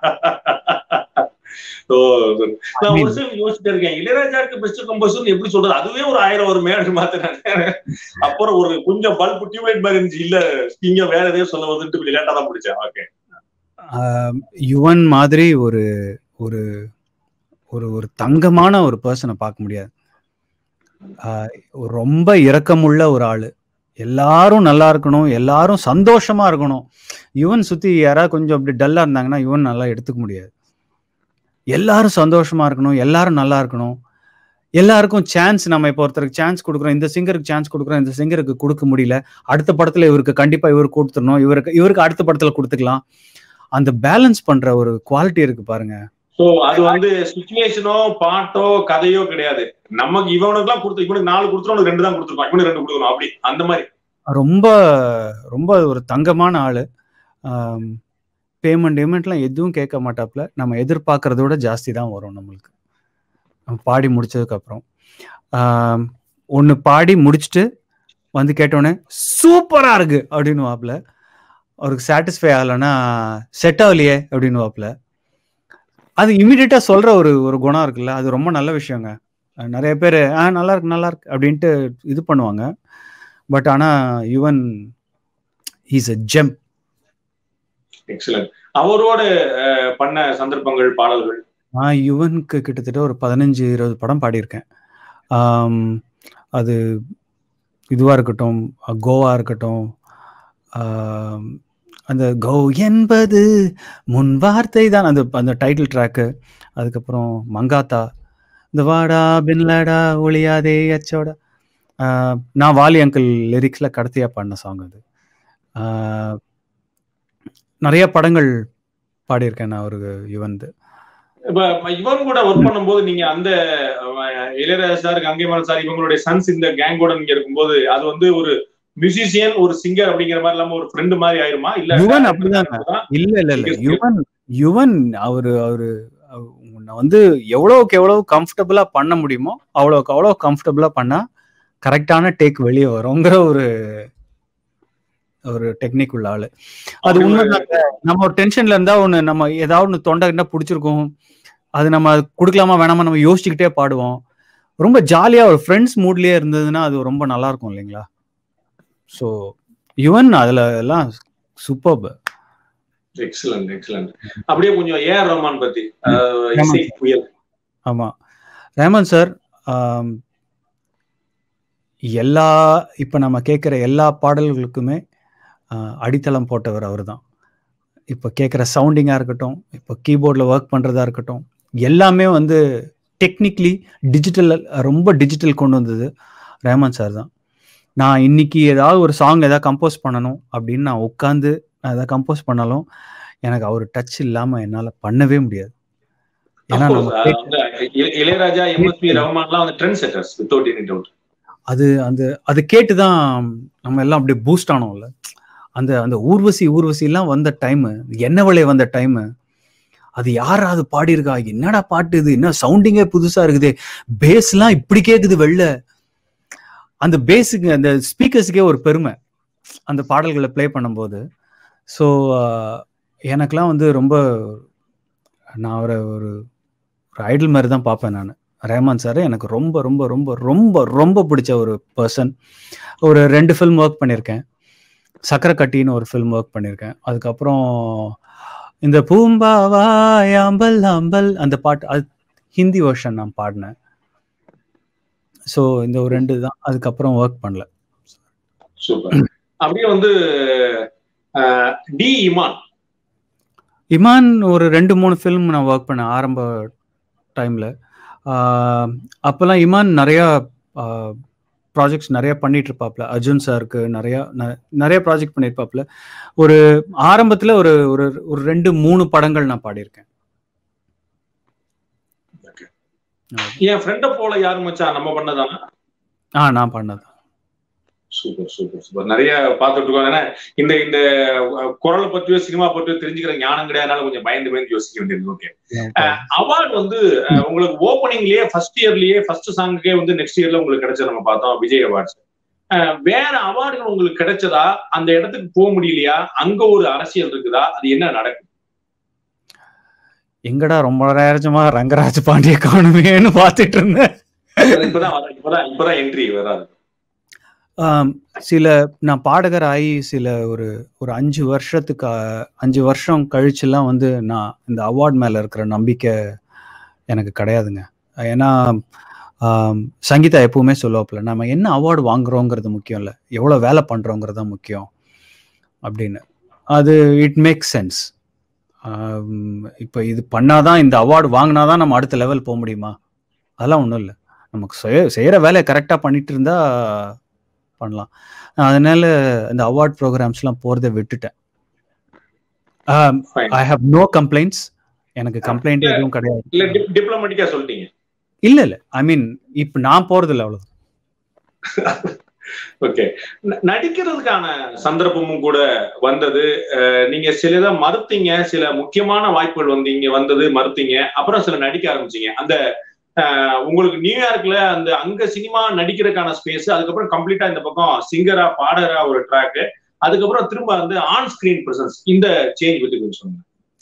ஓ சரி. நான் ஒரு சில யோசிச்சுட்டு இருக்கேன் இளையராஜாக்கு பெஸ்ட் கம்போசர் எப்படி சொல்றது அதுவே ஒரு ஆயிரம் ஒரு மேடு மாத்தினேன் அப்புறம் ஒரு கொஞ்சம் பல்ப் டியூப்லைட் மாதிரி இருந்துச்சு இல்ல இங்க வேற எதையோ சொல்ல வந்துட்டு லேட்டா தான் பிடிச்சேன் ஓகே ஆஹ் யுவன் மாதிரி ஒரு ஒரு ஒரு ஒரு தங்கமான ஒரு பர்சனை பார்க்க முடியாது ஆஹ் ஒரு ரொம்ப இரக்கமுள்ள ஒரு ஆளு எல்லாரும் நல்லா இருக்கணும் எல்லாரும் சந்தோஷமா இருக்கணும் யுவன் சுத்தி யாராவது கொஞ்சம் அப்படி டல்லா இருந்தாங்கன்னா யுவன் நல்லா எடுத்துக்க முடியாது எல்லாரும் சந்தோஷமா இருக்கணும் எல்லாரும் நல்லா இருக்கணும் எல்லாருக்கும் சான்ஸ் நம்ம இப்போ ஒருத்தருக்கு சான்ஸ் கொடுக்குறோம் இந்த சிங்கருக்கு சான்ஸ் கொடுக்குறோம் இந்த சிங்கருக்கு கொடுக்க முடியல அடுத்த படத்துல இவருக்கு கண்டிப்பா இவருக்கு கொடுத்துடணும் இவருக்கு இவருக்கு அடுத்த படத்துல கொடுத்துக்கலாம் அந்த பேலன்ஸ் பண்ற ஒரு குவாலிட்டி இருக்கு பாருங்க சோ அது வந்து சுச்சுவேஷனோ பாட்டோ கதையோ கிடையாது நமக்கு இவனுக்கு எல்லாம் கொடுத்து இவனுக்கு நாலு கொடுத்துரும் உனக்கு ரெண்டு தான் கொடுத்துருப்பான் இவனுக்கு ரெண்டு கொடுக்கணும் அப்படி அந்த மாதிரி ரொம்ப ரொம்ப ஒரு தங்கமான ஆளு பேமெண்ட் பேமெண்ட்லாம் எதுவும் கேட்க மாட்டாப்புல நம்ம எதிர்பார்க்கறத விட ஜாஸ்தி தான் வரும் நம்மளுக்கு நம்ம பாடி முடிச்சதுக்கு அப்புறம் ஒன்று பாடி முடிச்சுட்டு வந்து கேட்டோடனே சூப்பரா இருக்கு அப்படின்னு வாப்புல அவருக்கு சாட்டிஸ்ஃபை ஆகலைன்னா செட் ஆகலையே அப்படின்னு வாப்புல அது இமீடியட்டா சொல்ற ஒரு ஒரு குணம் இருக்குல்ல அது ரொம்ப நல்ல விஷயங்க அஹ் நிறைய பேர் ஆ நல்லா இருக்கு நல்லா இருக்கு அப்படின்ட்டு இது பண்ணுவாங்க பட் ஆனா Yuvan is a gem excellent அவரோட அஹ், பண்ண சந்தர்ப்பங்கள் பாடல்கள் நான் யுவனுக்கு கிட்டத்தட்ட ஒரு பதினஞ்சு இருபது படம் பாடியிருக்கேன் ஆம், அது இதுவாக இருக்கட்டும் கோவா இருக்கட்டும் ஆம், அந்த கோ என்பது முன் வார்த்தை தான் அந்த அந்த டைட்டில் ட்ராக்கு அதுக்கப்புறம் மங்காத்தா இந்த வாடா பின்லாடா ஒளியாதே அச்சோட ஆ, நான் வாலி அங்கிள் லிரிக்ஸில் கடைசியாக பாடின சாங் அது ஆ, நிறைய படங்கள் பாடியிருக்கேன் நான் ஒரு யுவன்து இப்ப இவன் கூட ஒர்க் பண்ணும்போது நீங்க அந்த அஹ், இளையராஜா சார் கங்கைமரன் சார் இவங்களுடைய சன்ஸ் இந்த கேங்கோட நீங்க இருக்கும்போது அது வந்து ஒரு மியூசிஷியன் ஒரு சிங்கர் அப்படிங்கிற மாதிரி இல்லாம ஒரு ஃப்ரெண்டு மாதிரி ஆயிருமா இல்ல யுவன் அப்படிதாங்க. இல்ல இல்ல இல்ல Yes, yes. யுவன் யுவன் அவரு அவரு அவ- உன்னை வந்து எவ்வளவுக்கு எவ்வளவு கம்ஃபர்டபுளா பண்ண முடியுமோ அவ்வளவுக்கு அவ்வளவு கம்ஃபர்டபுளா பண்ணா கரெக்டான டேக் வெளியே வருங்கிற ஒரு ஒரு டெக்னிக் உள்ள ஆளு அது அப்படி ஒரு- உண்மைதாங்க நம்ம ஒரு டென்ஷன்ல இருந்தா ஒண்ணு நம்ம ஏதாவது ஒண்ணு தொண்டை கிட்ட பிடிச்சிருக்கும் அது நம்ம அது கொடுக்கலாமா வேணாமா நம்ம யோசிச்சுக்கிட்டே பாடுவோம் ரொம்ப ஜாலியா ஒரு ஃப்ரெண்ட்ஸ் மூட்லயே இருந்ததுன்னா அது ரொம்ப நல்லா இருக்கும் இல்லைங்களா ஸோ யுவன் அதுல எல்லாம் சூப்பர் எக்ஸலன்ட் எக்ஸலன்ட் அப்படியே கொஞ்சம் ஏஆர் ரஹ்மான் பத்தி அஹ், இசை புயல் ஆமா ரஹ்மான் சார் ஆம், எல்லா இப்ப நம்ம கேட்குற எல்லா பாடல்களுக்குமே ஆ, அடித்தளம் போட்டவர் அவர்தான் இப்போ கேட்குற சவுண்டிங்காக இருக்கட்டும் இப்போ கீபோர்டில் ஒர்க் பண்ணுறதா இருக்கட்டும் எல்லாமே வந்து டெக்னிக்கலி டிஜிட்டல் ரொம்ப டிஜிட்டல் கொண்டு வந்தது ரஹ்மான் சார் தான் நான் இன்னைக்கு ஏதாவது ஒரு சாங் ஏதாவது கம்போஸ் பண்ணணும் அப்படின்னு நான் உட்காந்து நான் ஏதாவது கம்போஸ் பண்ணாலும் எனக்கு அவர் டச் இல்லாமல் என்னால் பண்ணவே முடியாது ஏன்னா Of course, நம்ம அஹ், வந்து இளைய- இளையராஜா எம்எஸ்பி ரஹ்மான்லாம் வந்து trend setters without any doubt அது அந்த அது கேட்டு தான் நம்ம எல்லாம் அப்படியே பூஸ்ட் ஆனோம்ல அந்த அந்த ஊர்வசி ஊர்வசிலாம் வந்த டைமு என்னவளே வந்த டைமு அது யாராவது பாடியிருக்கா என்னடா பாட்டு இது என்ன சவுண்டிங்கே புதுசா இருக்குது பேஸ்லாம் இப்படி கேக்குது வெளில அந்த பேஸுக்கு அந்த ஸ்பீக்கர்ஸுக்கே ஒரு பெருமை அந்த பாடல்களை ப்ளே பண்ணும்போது ஸோ எனக்கெல்லாம் வந்து ரொம்ப நான் அவரை ஒரு ஒரு ஐடல் மாதிரி தான் பார்ப்பேன் நான் ரஹ்மான் சார் எனக்கு ரொம்ப ரொம்ப ரொம்ப ரொம்ப ரொம்ப பிடிச்ச ஒரு பர்சன் ஒரு ரெண்டு ஃபில்ம் ஒர்க் பண்ணியிருக்கேன் சக்கரை கட்டின்னு ஒரு ஃபில்ம் ஒர்க் பண்ணியிருக்கேன் அதுக்கப்புறம் இந்த பூம்பாவாய் அம்பல் அம்பல் அந்த பாட்டு அது ஹிந்தி வெர்ஷன் நான் பாடினேன் ஸோ இந்த ஒரு ரெண்டு தான் அதுக்கப்புறம் ஒர்க் பண்ணல சூப்பர் அப்படியே வந்து அஹ், டி இமான் இமான் ஒரு ரெண்டு மூணு ஃபில்ம் நான் ஒர்க் பண்ணேன் ஆரம்ப டைமில் அப்போல்லாம் இமான் நிறையா ப்ராஜெக்ட்ஸ் நிறைய பண்ணிட்டு இருப்பாப்ல அர்ஜுன் சாருக்கு நிறையா ந- நிறைய ப்ராஜெக்ட் பண்ணியிருப்பாப்ல ஒரு ஆரம்பத்தில் ஒரு ஒரு ஒரு ரெண்டு மூணு படங்கள் நான் பாடியிருக்கேன் என் ஃப்ரெண்ட போல யாரு மச்சான் நம்ம பண்ணதானா ஆ நான் பண்ணது சூப்பர் சூப்பர் சூப்பர் நிறைய பார்த்துட்டு இருக்கோம் ஏன்னா இந்த இந்த அஹ், குரலை பத்தியோ சினிமா பத்தியோ தெரிஞ்சுக்கிற ஞானம் கிடையாதுனால கொஞ்சம் பயந்து பயந்து யோசிக்க வேண்டியது ஓகே அவார்டு வந்து அஹ், உங்களுக்கு ஓப்பனிங்லயே ஃபர்ஸ்ட் இயர்லயே ஃபர்ஸ்ட் சாங்குக்கே வந்து நெக்ஸ்ட் இயர்ல உங்களுக்கு கிடைச்சது நம்ம பார்த்தோம் விஜய் அவார்ட்ஸ் வேற அவார்டுகள் உங்களுக்கு கிடைச்சதா அந்த இடத்துக்கு போக முடியலையா அங்க ஒரு அரசியல் இருக்குதா அது என்ன நடக்கும் எங்கடா ரொம்ப நேரமா ரங்கராஜ் பாண்டிய காணுமேன்னு பார்த்துட்டு இருந்தேன் இப்பதான் வர- இப்பதான் இப்பதான் என்ட்ரி வராது ஆம், சில நான் பாடகர் ஆகி சில ஒரு ஒரு அஞ்சு வருஷத்துக்கு அ- அஞ்சு வருஷம் கழிச்சுலாம் வந்து நான் இந்த அவார்ட் மேல இருக்கிற நம்பிக்கை எனக்கு கிடையாதுங்க ஏன்னா ஆம், சங்கீதா எப்பவுமே சொல்லுவாப்புல நம்ம என்ன அவார்டு வாங்குறோங்கிறது முக்கியம் இல்லை எவ்வளோ வேலை பண்றோங்கிறது தான் முக்கியம் அப்படின்னு அது இட் மேக் சென்ஸ் இப்போ இது பண்ணாதான் இந்த அவார்டு வாங்கினாதான் நம்ம அடுத்த லெவல் போக முடியுமா அதெல்லாம் ஒன்றும் இல்லை நமக்கு செய்ய செய்கிற வேலையை கரெக்டாக பண்ணிட்டு இருந்தா பண்ணலாம் நான் அதனால இந்த அவார்ட் ப்ரோக்ராம்ஸ்லாம் போகிறத விட்டுட்டேன் Fine. I have no complaints எனக்கு கம்ப்ளைண்ட் எதுவும் கிடையாது இல்ல டிப்ளமேட்டிக்கா சொல்லிட்டீங்க இல்ல இல்ல ஐ மீன் இப்ப நான் போறது இல்ல அவ்வளவு ஓகே நடிக்கிறதுக்கான சந்தர்ப்பமும் கூட வந்தது அஹ் நீங்க சிலதை மறுத்தீங்க சில முக்கியமான வாய்ப்புகள் வந்து இங்க வந்தது மறுத்தீங்க அப்புறம் சில நடிக்க ஆரம்பிச்சீங்க அந்த அஹ், உங்களுக்கு நியூயார்க்ல அந்த அங்க சினிமா நடிக்கிறதுக்கான ஸ்பேஸ் அதுக்கப்புறம் கம்ப்ளீட்டா இந்த பக்கம் சிங்கரா பாடரா ஒரு ட்ராக் அதுக்கப்புறம் திரும்ப வந்து ஆன் ஸ்கிரீன் பிரசன்ஸ் இந்த சேஞ்ச் பத்தி கொஞ்சம் சொல்லுங்க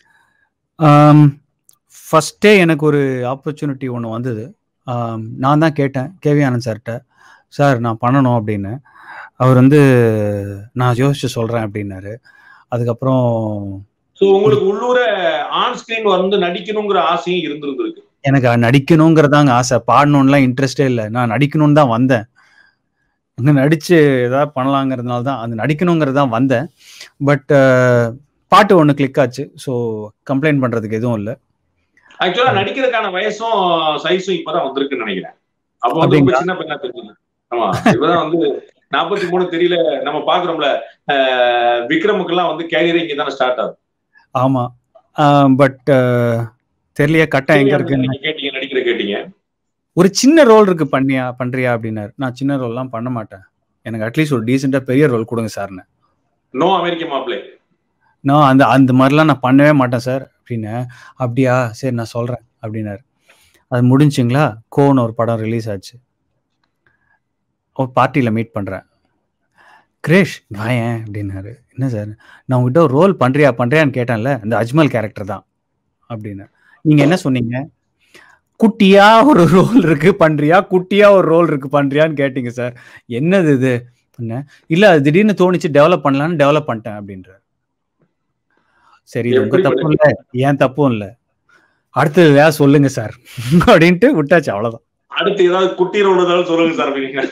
ஃபஸ்ட்டே எனக்கு ஒரு ஆப்பர்ச்சுனிட்டி ஒன்று வந்தது ஆம், நான் தான் கேட்டேன் கேவி ஆனந்த் சார்கிட்ட சார் நான் பண்ணணும் அப்படின்னு அவர் வந்து நான் யோசிச்சு சொல்கிறேன் அப்படின்னாரு அதுக்கப்புறம் சோ உங்களுக்கு உள்ளூர ஆன் ஸ்கிரீன் வந்து நடிக்கணுங்கிற ஆசையும் இருந்திருந்திருக்கு எனக்கு நடிக்கணுங்கிறதாங்க ஆசை பாடணும்லாம் இன்ட்ரெஸ்டே இல்லை நான் நடிக்கணும்னு தான் வந்தேன் இங்க நடிச்சு ஏதாவது பண்ணலாங்கிறதுனால தான் அது நடிக்கணுங்கிறது தான் வந்தேன் பட் பாட்டு ஒன்று கிளிக் ஆச்சு ஸோ கம்ப்ளைண்ட் பண்றதுக்கு எதுவும் இல்லை ஆக்சுவலா நடிக்கிறதுக்கான வயசும் சைஸும் இப்பதான் வந்திருக்குன்னு நினைக்கிறேன் அப்போ வந்து ரொம்ப அப்படிங்களா? சின்ன பெண்ணா தெரிஞ்சது ஆமா இப்பதான் வந்து நாற்பத்தி மூணு தெரியல நம்ம பாக்குறோம்ல அஹ், விக்ரமுக்கெல்லாம் வந்து கேரியர் இங்க தானே ஸ்டார்ட் ஆகுது ஆமா பட் தெரியலையே கட்டம் எங்க இருக்குன்னு நீங்க கேட்டீங்க நடிக்கிற கேட்டீங்க ஒரு சின்ன ரோல் இருக்கு பண்ணியா பண்றியா அப்படின்னாரு நான் சின்ன ரோல்லாம் பண்ண மாட்டேன் எனக்கு அட்லீஸ்ட் ஒரு டீசெண்டா பெரிய ரோல் கொடுங்க சார்னு நோ அமெரிக்க மாப்பிள்ளை நான் அந்த அந்த மாதிரிலாம் நான் பண்ணவே மாட்டேன் சார் அப்படின்னு அப்படியா சரி நான் சொல்றேன் அப்படின்னாரு அது முடிஞ்சுங்களா கோன்னு ஒரு படம் ரிலீஸ் ஆச்சு ஒரு பார்ட்டியில் மீட் பண்ணுறேன் கிரேஷ் வாயேன் அப்படின்னாரு என்ன சார் நான் உங்ககிட்ட ஒரு ரோல் பண்ணுறியா பண்ணுறியான்னு கேட்டேன்ல இந்த அஜ்மல் கேரக்டர் தான் அப்படின்னு நீங்கள் என்ன சொன்னீங்க குட்டியா ஒரு ரோல் இருக்கு பண்றியா குட்டியா ஒரு ரோல் இருக்கு பண்றியான்னு கேட்டீங்க சார் என்னது இது என்ன இல்ல அது திடீர்னு தோணுச்சு டெவலப் பண்ணலாம்னு டெவலப் பண்ணிட்டேன் அப்படின்றார் சரி இது உங்க எப்படி தப்பும் இல்ல ஏன் தப்பும் இல்ல அடுத்தது ஏதாவது சொல்லுங்க சார் அப்படின்ட்டு விட்டாச்சு அவ்வளவுதான் அடுத்து ஏதாவது குட்டி ரோல் ஏதாவது சொல்லுங்க சார் அப்படிங்க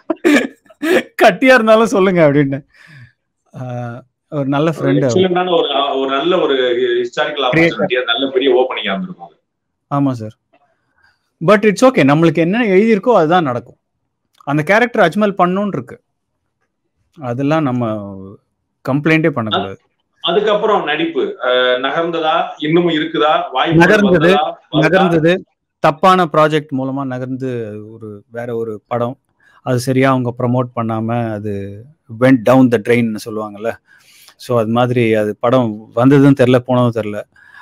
கட்டியா இருந்தாலும் சொல்லுங்க அப்படின்னு ஆஹ் ஒரு நல்ல ஃப்ரெண்டு எக்ஸலண்டான ஒரு ஒரு நல்ல ஒரு ஹிஸ்டாரிக்கல் ஆப்பர்ச்சுனிட்டியா நல்ல பெரிய ஓப்பனிங்கா இருந்திருக்கும் அது. ஆமா சார் பட் இட்ஸ் ஓகே நம்மளுக்கு என்ன எழுதியிருக்கோ அதுதான் நடக்கும் அந்த கேரக்டர் அஜ்மல் பண்ணணும்னு இருக்கு அதெல்லாம் நம்ம கம்ப்ளைண்டே பண்ணக்கூடாது அதுக்கப்புறம் நடிப்பு அஹ், நகர்ந்ததா இன்னமும் இருக்குதா வாய்ப்பு நகர்ந்தது, வந்ததா? வந்தா? நகர்ந்தது தப்பான ப்ராஜெக்ட் மூலமா நகர்ந்து ஒரு வேற ஒரு படம் அது சரியா அவங்க ப்ரமோட் பண்ணாம அது வெண்ட் டவுன் த ட்ரெயின்னு சொல்லுவாங்கல்ல ஸோ அது மாதிரி அது படம் வந்ததும் தெரில போனதும் தெரில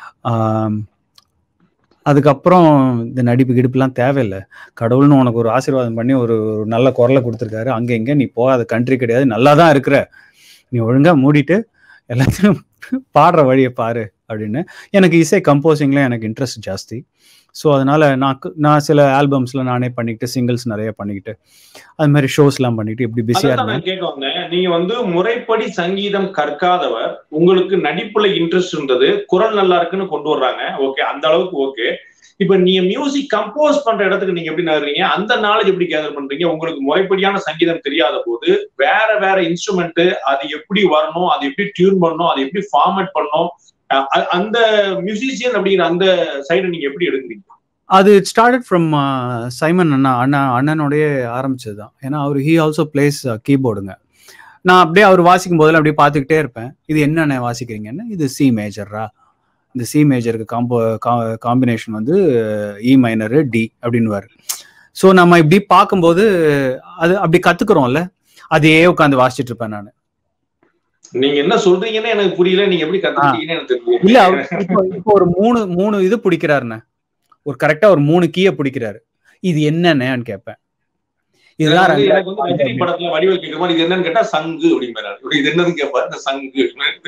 அதுக்கப்புறம் இந்த நடிப்பு கிடிப்புலாம் தேவையில்லை கடவுள்னு உனக்கு ஒரு ஆசீர்வாதம் பண்ணி ஒரு ஒரு நல்ல குரலை கொடுத்துருக்காரு அங்கே இங்கே நீ போகாத கண்ட்ரி கிடையாது நல்லா தான் இருக்கிற நீ ஒழுங்கா மூடிட்டு எல்லாத்தையும் பாடுற வழியை பாரு அப்படின்னு எனக்கு இசை கம்போசிங்ல எனக்கு இன்ட்ரெஸ்ட் ஜாஸ்தி ஸோ அதனால நான் கு- நான் சில ஆல்பம்ஸ்ல நானே பண்ணிக்கிட்டு சிங்கிள்ஸ் நிறைய பண்ணிக்கிட்டு அது மாதிரி ஷோஸ்லாம் பண்ணிக்கிட்டு இப்படி பிஸியாக அதான் இருந்தேன் நான் கேட்க வந்தேன் நீங்க வந்து முறைப்படி சங்கீதம் கற்காதவர் உங்களுக்கு நடிப்புல இன்ட்ரெஸ்ட் இருந்தது குரல் நல்லா இருக்குன்னு கொண்டு வர்றாங்க ஓகே அந்த அளவுக்கு ஓகே இப்ப நீங்க மியூசிக் கம்போஸ் பண்ற இடத்துக்கு நீங்க எப்படி நகர்றீங்க அந்த நாலேஜ் எப்படி கேதர் பண்றீங்க உங்களுக்கு முறைப்படியான சங்கீதம் தெரியாத போது வேற வேற இன்ஸ்ட்ருமெண்ட் அது எப்படி வரணும் அது எப்படி டியூன் பண்ணணும் அது எப்படி ஃபார்மேட் பண்ணணும் அ- அ- அந்த மியூசிஷியன் அப்படிங்கிற அந்த சைடு நீங்க எப்படி எடுக்கிறீங்க அது ஸ்டார்டட் ஃப்ரம் சைமன் அண்ணா அண்ணா அண்ணனோடய ஆரம்பிச்சது தான் ஏன்னா அவர் ஹீ ஆல்சோ பிளேஸ் கீபோர்டுங்க நான் அப்படியே அவர் வாசிக்கும் போதெல்லாம் அப்படியே பார்த்துக்கிட்டே இருப்பேன் இது என்னென்ன வாசிக்கிறீங்கன்னு இது சி மேஜர்ரா இந்த சி மேஜருக்கு காம்போ காம்பினேஷன் வந்து இ மைனரு டி அப்படின்னுவார் ஸோ நம்ம இப்படி பார்க்கும்போது அது அப்படி கத்துக்கிறோம்ல அதையே உட்காந்து வாசிச்சுட்டு இருப்பேன் நான் நீங்க என்ன சொல்றீங்கன்னு எனக்கு புரியல நீங்க எப்படி கத்துக்கிட்டீங்கன்னு எனக்கு தெரியல இல்ல அவர் இப்போ இப்போ ஒரு மூணு மூணு இது பிடிக்கிறாருண்ணே ஒரு கரெக்டா ஒரு மூணு கீயை பிடிக்கிறாரு இது என்னன்னு கேட்பேன் இதுதான் எனக்கு வந்து- ரெண்டாயிரம் எனக்கு வந்து ரஜினி படத்துல வடிவேல் கேட்கிற மாதிரி இது என்னன்னு கேட்டா சங்கு அப்படிங்கிறாரு இது என்னன்னு கேட்பாரு இந்த சங்கு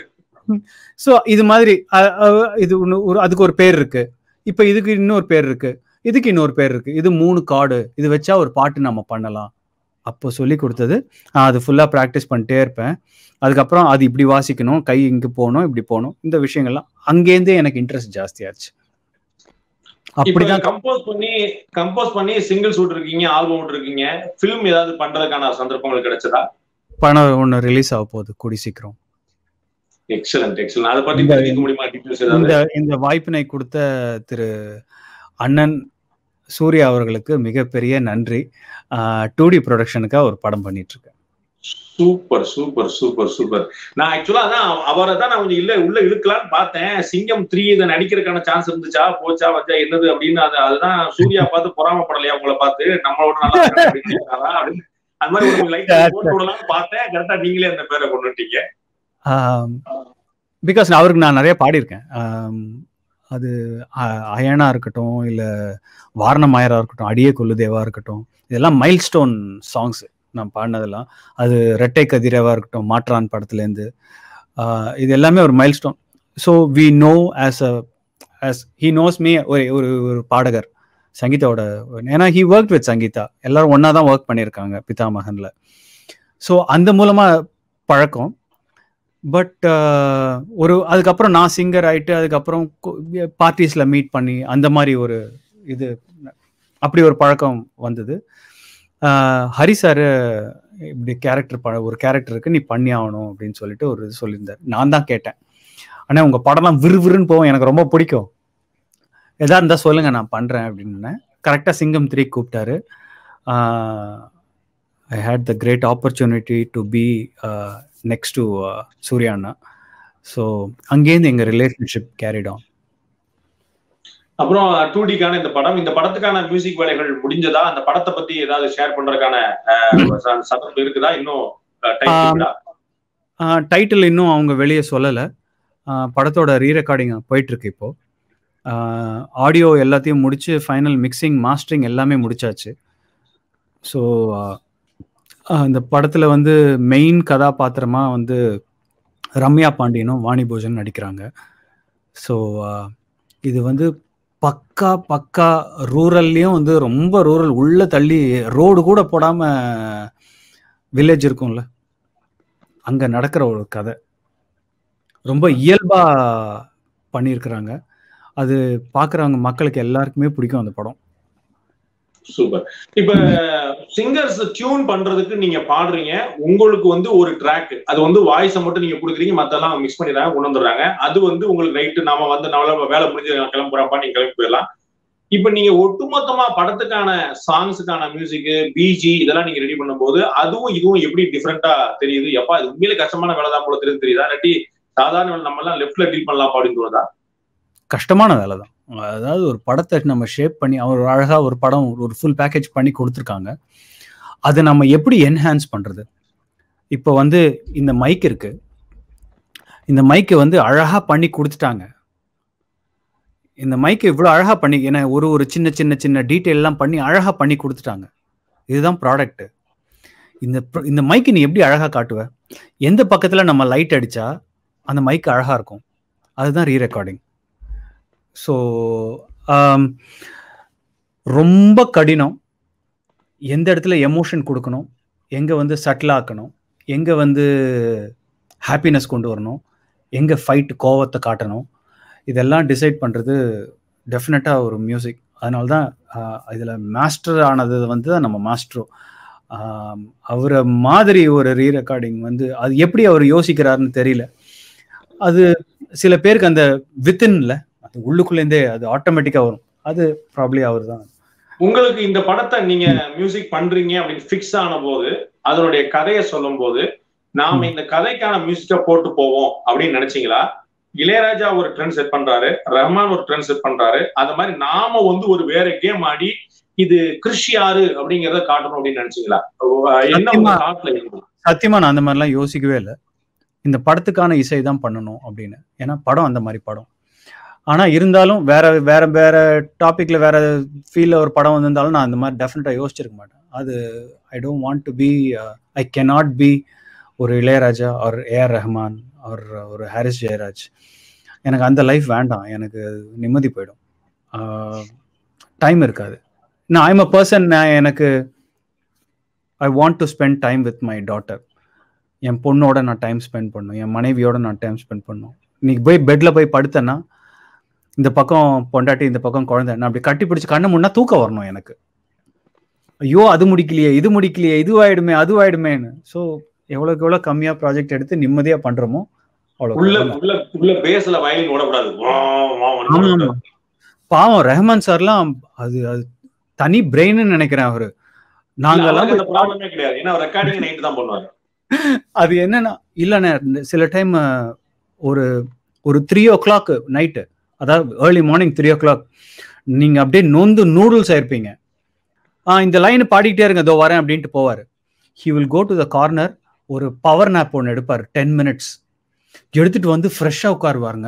ஸோ இது மாதிரி அ- அ- இது ஒண்ணு ஒரு அதுக்கு ஒரு பேர் இருக்கு இப்போ இதுக்கு இன்னொரு பேர் இருக்கு இதுக்கு இன்னொரு பேர் இருக்கு இது மூணு கார்டு இது வச்சா ஒரு பாட்டு நம்ம பண்ணலாம் அப்போ சொல்லி கொடுத்தது நான் அது ஃபுல்லாக ப்ராக்டிஸ் பண்ணிட்டே இருப்பேன் அதுக்கப்புறம் அது இப்படி வாசிக்கணும் கை இங்கே போகணும் இப்படி போகணும் இந்த விஷயங்கள்லாம் அங்கேருந்தே எனக்கு இன்ட்ரெஸ்ட் ஜாஸ்தியாச்சு இப்ப அப்படிதான் கம்போஸ் பண்ணி கம்போஸ் பண்ணி சிங்கிள்ஸ் விட்டுருக்கீங்க ஆல்பம் விட்டுருக்கீங்க ஃபிலிம் ஏதாவது பண்றதுக்கான சந்தர்ப்பங்கள் கிடைச்சதா படம் ஒன்று ரிலீஸ் ஆக போகுது கூடி சீக்கிரம் எக்ஸலன்ட் எக்ஸலன்ட் அதை பத்தி இந்த- தெரிஞ்சுக்க முடியுமா டீட்டெயில்ஸ் ஏதாவது இந்த இந்த வாய்ப்பினை கொடுத்த திரு அண்ணன் சூர்யா அவர்களுக்கு மிகப்பெரிய நன்றி டூ டி ப்ரொடக்ஷனுக்காக ஒரு படம் பண்ணிட்டு இருக்கேன் சூப்பர் சூப்பர் சூப்பர் சூப்பர் நான் ஆக்சுவலா அதான் அவரை தான் நான் கொஞ்சம் இல்ல உள்ள இழுக்கலாம்னு பார்த்தேன் சிங்கம் த்ரீ இதை நடிக்கிறதுக்கான சான்ஸ் இருந்துச்சா போச்சா வச்சா என்னது அப்படின்னு அது அதுதான் சூர்யா பார்த்து பொறாமப்படலையா உங்களை பார்த்து நம்மளோட நல்லா இருக்காரு அப்படின்னு கேட்டாரா? அப்படின்னு அந்த மாதிரி ஒரு லைட் போட்டு விடலாம்னு பார்த்தேன் கரெக்டா நீங்களே அந்த பேரை கொண்டு வந்துட்டீங்க பிகாஸ் அவருக்கு நான் நிறைய பாடியிருக்கேன் ஆம், அது அ- அயனா இருக்கட்டும் இல்லை வாரணமாயரா இருக்கட்டும் அடியே கொல்லுதேவா இருக்கட்டும் இதெல்லாம் மைல் ஸ்டோன் சாங்ஸ் நான் பாடினதெல்லாம் அது ரெட்டை கதிரவா இருக்கட்டும் மாற்றான் படத்துலேருந்து இது எல்லாமே ஒரு milestone so we know as a as he knows me ஒரு ஒரு ஒரு பாடகர் சங்கீதாவோட ஏன்னா ஹி ஒர்க் வித் சங்கீதா எல்லாரும் ஒன்றா தான் ஒர்க் பண்ணியிருக்காங்க பிதாமகனில் ஸோ அந்த மூலமாக பழக்கம் பட் ஒரு அதுக்கப்புறம் நான் சிங்கர் ஆயிட்டு அதுக்கப்புறம் பார்ட்டிஸில் மீட் பண்ணி அந்த மாதிரி ஒரு இது அப்படி ஒரு பழக்கம் வந்தது ஆஹ் ஹரி சார் இப்படி கேரக்டர் ப ஒரு கேரக்டர் இருக்கு நீ பண்ணி ஆகணும் அப்படின்னு சொல்லிட்டு ஒரு இது சொல்லியிருந்தார் நான் தான் கேட்டேன் ஆனால் உங்கள் படம்லாம் விறுவிறுன்னு போகும் எனக்கு ரொம்ப பிடிக்கும் எதா இருந்தால் சொல்லுங்க நான் பண்ணுறேன் அப்படின்னு கரெக்டாக சிங்கம் த்ரீ கூப்பிட்டாரு I had the great opportunity to be next to Surya அண்ணா ஸோ அங்கேருந்து எங்கள் ரிலேஷன்ஷிப் கேரிட் ஆன் அப்புறம் டூ டிக்கான இந்த படம் இந்த படத்துக்கான மியூசிக் வேலைகள் முடிஞ்சதா அந்த படத்தை பத்தி ஏதாவது ஷேர் பண்றதுக்கான அஹ், சந்தர்ப்பம் இருக்குதா இன்னும் டைம் இருக்குதா டைட்டில் இன்னும் அவங்க வெளியே சொல்லலை படத்தோட ரீ ரெக்கார்டிங் போயிட்டுருக்கு இப்போ ஆடியோ எல்லாத்தையும் முடிச்சு ஃபைனல் மிக்சிங் மாஸ்டரிங் எல்லாமே முடிச்சாச்சு ஸோ அந்த படத்தில் வந்து மெயின் கதாபாத்திரமா வந்து ரம்யா பாண்டியனும் வாணி போஜன் நடிக்கிறாங்க ஸோ இது வந்து பக்கா பக்கா ரூரல்லையும் வந்து ரொம்ப ரூரல் உள்ள தள்ளி ரோடு கூட போடாம வில்லேஜ் இருக்கும்ல அங்க நடக்கிற ஒரு கதை ரொம்ப இயல்பா பண்ணியிருக்கிறாங்க அது பார்க்குறவங்க மக்களுக்கு எல்லாருக்குமே பிடிக்கும் அந்த படம் சூப்பர் இப்ப சிங்கர்ஸ் டியூன் பண்றதுக்கு நீங்க பாடுறீங்க உங்களுக்கு வந்து ஒரு ட்ராக் அது வந்து வாய்ஸை மட்டும் நீங்க கொடுக்குறீங்க மத்தெல்லாம் மிக்ஸ் பண்ணிடுறாங்க கொண்டு வந்துடுறாங்க அது வந்து உங்களுக்கு ரைட்டு நாம வந்து நம்மளால வேலை முடிஞ்சு நான் கிளம்புறப்பா நீங்க கிளம்பி போயிடலாம் இப்ப நீங்க ஒட்டுமொத்தமா படத்துக்கான சாங்ஸுக்கான மியூசிக் பிஜி இதெல்லாம் நீங்க ரெடி பண்ணும்போது அதுவும் இதுவும் எப்படி டிஃப்ரெண்டா தெரியுது எப்பா இது உண்மையிலே கஷ்டமான வேலை தான் போல தெரியுது தெரியுதா இல்லாட்டி சாதாரண வேலை நம்ம எல்லாம் லெஃப்ட்ல டீல் பண்ணலாம் அப்படின்னு தோணுதா கஷ்டமான வேலை தான் அதாவது ஒரு படத்தை நம்ம ஷேப் பண்ணி அவர் அழகா ஒரு படம் ஒரு ஃபுல் பேக்கேஜ் பண்ணி கொடுத்துருக்காங்க அதை நம்ம எப்படி என்ஹான்ஸ் பண்றது இப்போ வந்து இந்த மைக் இருக்கு இந்த மைக்கை வந்து அழகா பண்ணி கொடுத்துட்டாங்க இந்த மைக்கை இவ்வளோ அழகா பண்ணி ஏன்னா ஒரு ஒரு சின்ன சின்ன சின்ன டீட்டெயில் எல்லாம் பண்ணி அழகா பண்ணி கொடுத்துட்டாங்க இதுதான் ப்ராடக்ட் இந்த pro- இந்த மைக்கு நீ எப்படி அழகா காட்டுவ எந்த பக்கத்துல நம்ம லைட் அடிச்சா அந்த மைக் அழகா இருக்கும் அதுதான் ரீ ரெக்கார்டிங் ஸோ ரொம்ப கடினம் எந்த இடத்துல எமோஷன் கொடுக்கணும் எங்கே வந்து சட்டில் ஆக்கணும் எங்கே வந்து ஹாப்பினஸ் கொண்டு வரணும் எங்கே ஃபைட் கோவத்தை காட்டணும் இதெல்லாம் டிசைட் பண்ணுறது டெஃபினட்டாக ஒரு மியூசிக் அதனால தான் இதில் மாஸ்டர் ஆனது வந்து தான் நம்ம மாஸ்டரோ அவரை மாதிரி ஒரு ரீ ரெக்கார்டிங் வந்து அது எப்படி அவர் யோசிக்கிறாருன்னு தெரியல அது சில பேருக்கு அந்த வித்தின்ல அது உள்ளுக்குள்ளேருந்தே அது ஆட்டோமேட்டிக்கா வரும் அது ப்ராப்ளி அவர் தான் உங்களுக்கு இந்த படத்தை நீங்க மியூசிக் பண்றீங்க அப்படின்னு ஃபிக்ஸ் ஆன போது அதனுடைய கதையை சொல்லும் போது நாம ம். இந்த கதைக்கான மியூசிக்கை போட்டு போவோம் அப்படின்னு நினைச்சீங்களா இளையராஜா ஒரு ட்ரெண்ட் செட் பண்றாரு ரஹ்மான் ஒரு ட்ரெண்ட் செட் பண்றாரு அந்த மாதிரி நாம வந்து ஒரு வேற கேம் ஆடி இது கிறிஷ் யாரு அப்படிங்கறத காட்டணும் அப்படின்னு நினைச்சீங்களா என்ன உங்க சத்தியமா. தாட்ல இருக்கு சத்தியமா நான் அந்த மாதிரிலாம் யோசிக்கவே இல்லை இந்த படத்துக்கான இசை தான் பண்ணணும் அப்படின்னு ஏன்னா படம் அந்த மாதிரி படம் ஆனா இருந்தாலும் வேற வேற வேற டாபிக்ல வேற ஃபீல்ல ஒரு படம் வந்திருந்தாலும் நான் அந்த மாதிரி டெஃபினட்டா யோசிச்சிருக்க மாட்டேன் அது I don't want to be I cannot be ஒரு இளையராஜா ஒரு ஏஆர் ரஹ்மான் ஒரு ஒரு ஹாரிஸ் ஜெயராஜ் எனக்கு அந்த லைஃப் வேண்டாம் எனக்கு நிம்மதி போயிடும் டைம் இருக்காது நான் ஐம் அ பர்சன் எனக்கு I want to spend time with my daughter என் பொண்ணோட நான் டைம் ஸ்பெண்ட் பண்ணணும் என் மனைவியோட நான் டைம் ஸ்பெண்ட் பண்ணணும் இன்னைக்கு போய் பெட்ல போய் படுத்தேன்னா இந்த பக்கம் பொண்டாட்டி இந்த பக்கம் குழந்தை நான் அப்படி கட்டி பிடிச்சி கண்ணு முன்னா தூக்கம் வரணும் எனக்கு ஐயோ அது முடிக்கலையே இது முடிக்கலையே இதுவாயிடுமே அதுவாயிடுமேன்னு ஸோ எவ்வளோக்கு எவ்வளோ கம்மியாக ப்ராஜெக்ட் எடுத்து நிம்மதியாக பண்ணுறோமோ அவ்வளோ உள்ள உள்ள உள்ள பேஸ்ல வயலின் ஓடக்கூடாது வா, வா, வா, ஆமா, ஆமா. பாவம் ரஹ்மான் சார்லாம் அது அது தனி பிரெயின்னு நினைக்கிறேன் அவரு இல்ல, நாங்கெல்லாம் அவருக்கு அந்த போய் ப்ராப்ளமே கிடையாது ஏன்னா ரெக்கார்டிங் நைட் தான் பண்ணுவாரு அது என்னன்னா இல்லைண்ணே இந்த சில டைம் ஒரு ஒரு த்ரீ ஓ கிளாக் நைட்டு அதாவது early morning three o'clock நீங்க அப்படியே நொந்து நூடுல்ஸ் ஆயிருப்பீங்க ஆ இந்த லைன் பாடிக்கிட்டே இருங்க இதோ வரேன் அப்படின்ட்டு போவார் he will go to the corner ஒரு பவர் நாப் ஒன்று எடுப்பார் டென் மினிட்ஸ் எடுத்துட்டு வந்து ஃப்ரெஷ்ஷாக உட்காருவாருங்க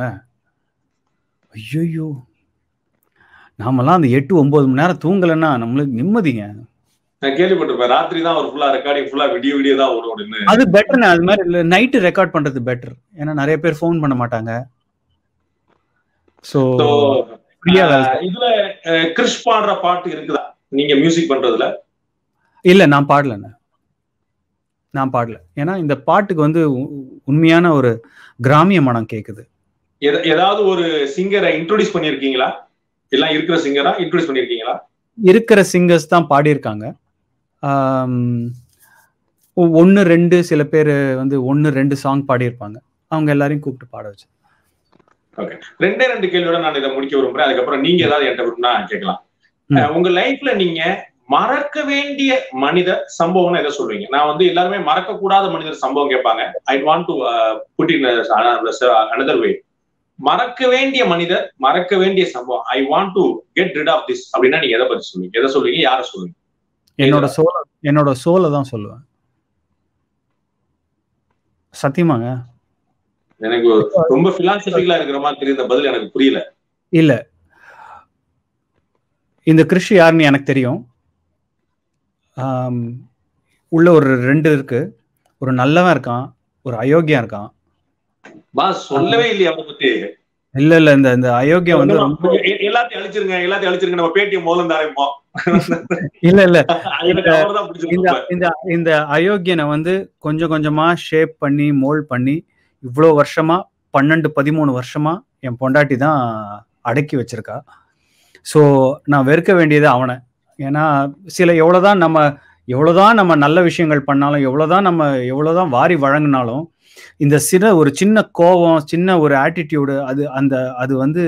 ஐயோ நாமெல்லாம் அந்த எட்டு ஒன்பது மணி நேரம் தூங்கலைன்னா நம்மளுக்கு நிம்மதிங்க நான் கேள்விப்பட்டிருப்பேன் ராத்திரி தான் ஒரு ஃபுல்லா ரெக்கார்டிங் ஃபுல்லா விடிய விடிய தான் வரும் அப்படின்னு அது பெட்டர்ண்ணே அது மாதிரி நைட்டு ரெக்கார்ட் பண்றது பெட்டர் ஏன்னா நிறைய பேர் ஃபோன் பண்ண மாட்டாங்க ஸோ So, ஃப்ரீயா வேலை ஆஹ், இதுல அஹ், கிறிஷ் பாடுற பாட்டு இருக்குதா நீங்க மியூசிக் பண்றதுல இல்ல நான் பாடலண்ணே நான் பாடல ஏன்னா இந்த பாட்டுக்கு வந்து உ- உண்மையான ஒரு கிராமிய மனம் கேக்குது எத- ஏதாவது ஒரு சிங்கரை இன்ட்ரோடியூஸ் பண்ணிருக்கீங்களா எல்லாம் இருக்கிற சிங்கரா இன்ட்ரோடியூஸ் பண்ணிருக்கீங்களா இருக்கிற சிங்கர்ஸ் தான் பாடியிருக்காங்க ஒன்று ரெண்டு சில பேர் வந்து ஒன்று ரெண்டு சாங் பாடியிருப்பாங்க அவங்க எல்லாரையும் கூப்பிட்டு பாட வச்சு ரெண்டே ரெண்டு கேள்வியோட நான் இதை முடிக்க விரும்புறேன் அதுக்கப்புறம் நீங்க ஏதாவது என்கிட்ட விரும்பினா கேட்கலாம் ம். அஹ் உங்க லைஃப்ல நீங்க மறக்க வேண்டிய மனித சம்பவம்னு எதை சொல்றீங்க நான் வந்து எல்லாருமே மறக்க கூடாத மனிதர் சம்பவம் கேட்பாங்க I want to put in another way மறக்க வேண்டிய மனிதர் மறக்க வேண்டிய சம்பவம் I want to get rid of this அப்படின்னா நீங்க எதை பத்தி சொல்லுவீங்க எதை சொல்லுவீங்க யாரை சொல்லுவீங்க என்னோட சோலை என்னோட சோலை தான் சொல்லுவேன் சத்தியமாங்க எனக்கு ரொம்ப பிலாசபிக்கலா இருக்கிற மாதிரி தெரியுது இந்த பதில் எனக்கு புரியல இல்ல இந்த கிருஷி யாருன்னு எனக்கு தெரியும் ஆம், உள்ள ஒரு ரெண்டு இருக்கு ஒரு நல்லவன் இருக்கான் ஒரு அயோக்கியம் இருக்கான் பாஸ் சொல்லவே இல்லையா அவரை பத்தி இல்ல இல்ல இந்த இந்த அயோக்கியம் வந்து ரொம்ப எ- எல்லாத்தையும் அழிச்சிருங்க எல்லாத்தையும் அழிச்சிருங்க நம்ம பேட்டியை முதல்ல ஆரம்பிப்போம் இல்ல இல்ல எனக்கு அவர்தான் இந்த பிடிச்சிருக்கு இந்த இந்த அயோக்கியனை வந்து கொஞ்சம் கொஞ்சமா ஷேப் பண்ணி மோல்ட் பண்ணி இவ்வளோ வருஷமா பன்னெண்டு பதிமூணு வருஷமா என் பொண்டாட்டி தான் அடக்கி வச்சிருக்கா ஸோ நான் வெறுக்க வேண்டியது அவனை ஏன்னா சில எவ்வளோதான் நம்ம எவ்வளோதான் நம்ம நல்ல விஷயங்கள் பண்ணாலும் எவ்வளோதான் நம்ம எவ்வளோதான் வாரி வழங்கினாலும் இந்த சின்ன ஒரு சின்ன கோபம் சின்ன ஒரு ஆட்டிடியூடு அது அந்த அது வந்து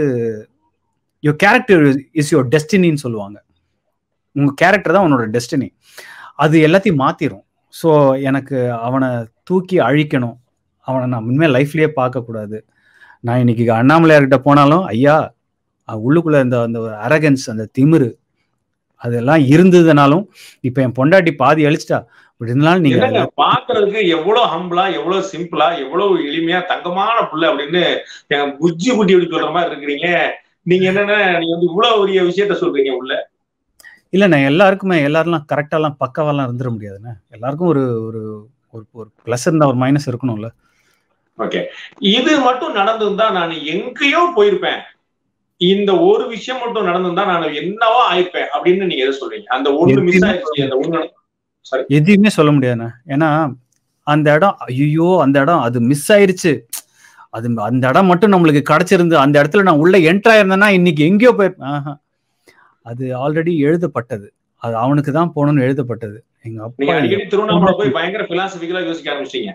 யோ கேரக்டர் இஸ் யோர் டெஸ்டினின்னு சொல்லுவாங்க உங்க கேரக்டர் தான் உன்னோட டெஸ்டினி அது எல்லாத்தையும் மாத்திரும் ஸோ எனக்கு அவனை தூக்கி அழிக்கணும் அவனை நான் உண்மையாக லைஃப்லயே பார்க்கக்கூடாது நான் இன்னைக்கு அண்ணாமலையார்கிட்ட போனாலும் ஐயா அஹ் உள்ளுக்குள்ள இந்த அந்த அரகன்ஸ் அந்த திமிரு அதெல்லாம் இருந்ததுனாலும் இப்போ என் பொண்டாட்டி பாதி அழிச்சிட்டா இப்படி இருந்தாலும் நீங்க என்னங்க பாக்குறதுக்கு எவ்வளவு ஹம்பிளா எவ்வளவு சிம்பிளா எவ்வளவு எளிமையா தங்கமான புள்ள அப்படின்னு என் புஜ்ஜி குட்டி அப்படி சொல்ற மாதிரி இருக்கிறீங்க நீங்க என்னன்னா நீங்க வந்து இவ்வளவு பெரிய விஷயத்த சொல்றீங்க உள்ள இல்ல நான் எல்லாருக்குமே எல்லாரெல்லாம் கரெக்டாலாம் பக்காவெல்லாம் இருந்துட முடியாதுண்ணே எல்லாருக்கும் ஒரு ஒரு ஒரு ஒரு ப்ளஸ் இருந்தா ஒரு மைனஸ் இருக்கணும்ல ஓகே இது மட்டும் நடந்திருந்தா நான் எங்கேயோ போயிருப்பேன் இந்த ஒரு விஷயம் மட்டும் நடந்திருந்தா நான் என்னவோ ஆயிருப்பேன் அப்படின்னு நீங்க எதை சொல்றீங்க அந்த ஒண்ணு மிஸ் ஆயிடுச்சு அந்த ஒண்ணு எதையுமே சொல்ல முடியாதுண்ணே ஏன்னா அந்த இடம் ஐயோ அந்த இடம் அது மிஸ் ஆயிருச்சு அது அந்த இடம் மட்டும் நம்மளுக்கு கிடைச்சிருந்து அந்த இடத்துல நான் உள்ள என்ட்ரு ஆயிருந்தேன்னா இன்னைக்கு எங்கேயோ போயிருப்பேன் ஆஹா. அது ஆல்ரெடி எழுதப்பட்டது அது அவனுக்கு தான் போகணும்னு எழுதப்பட்டது எங்க நீங்க அப்பா அடிக்கடி திருவண்ணாமலை போய் பயங்கர பிலாசபிக்கலா யோசிக்க ஆரம்பிச்சிட்டீங்க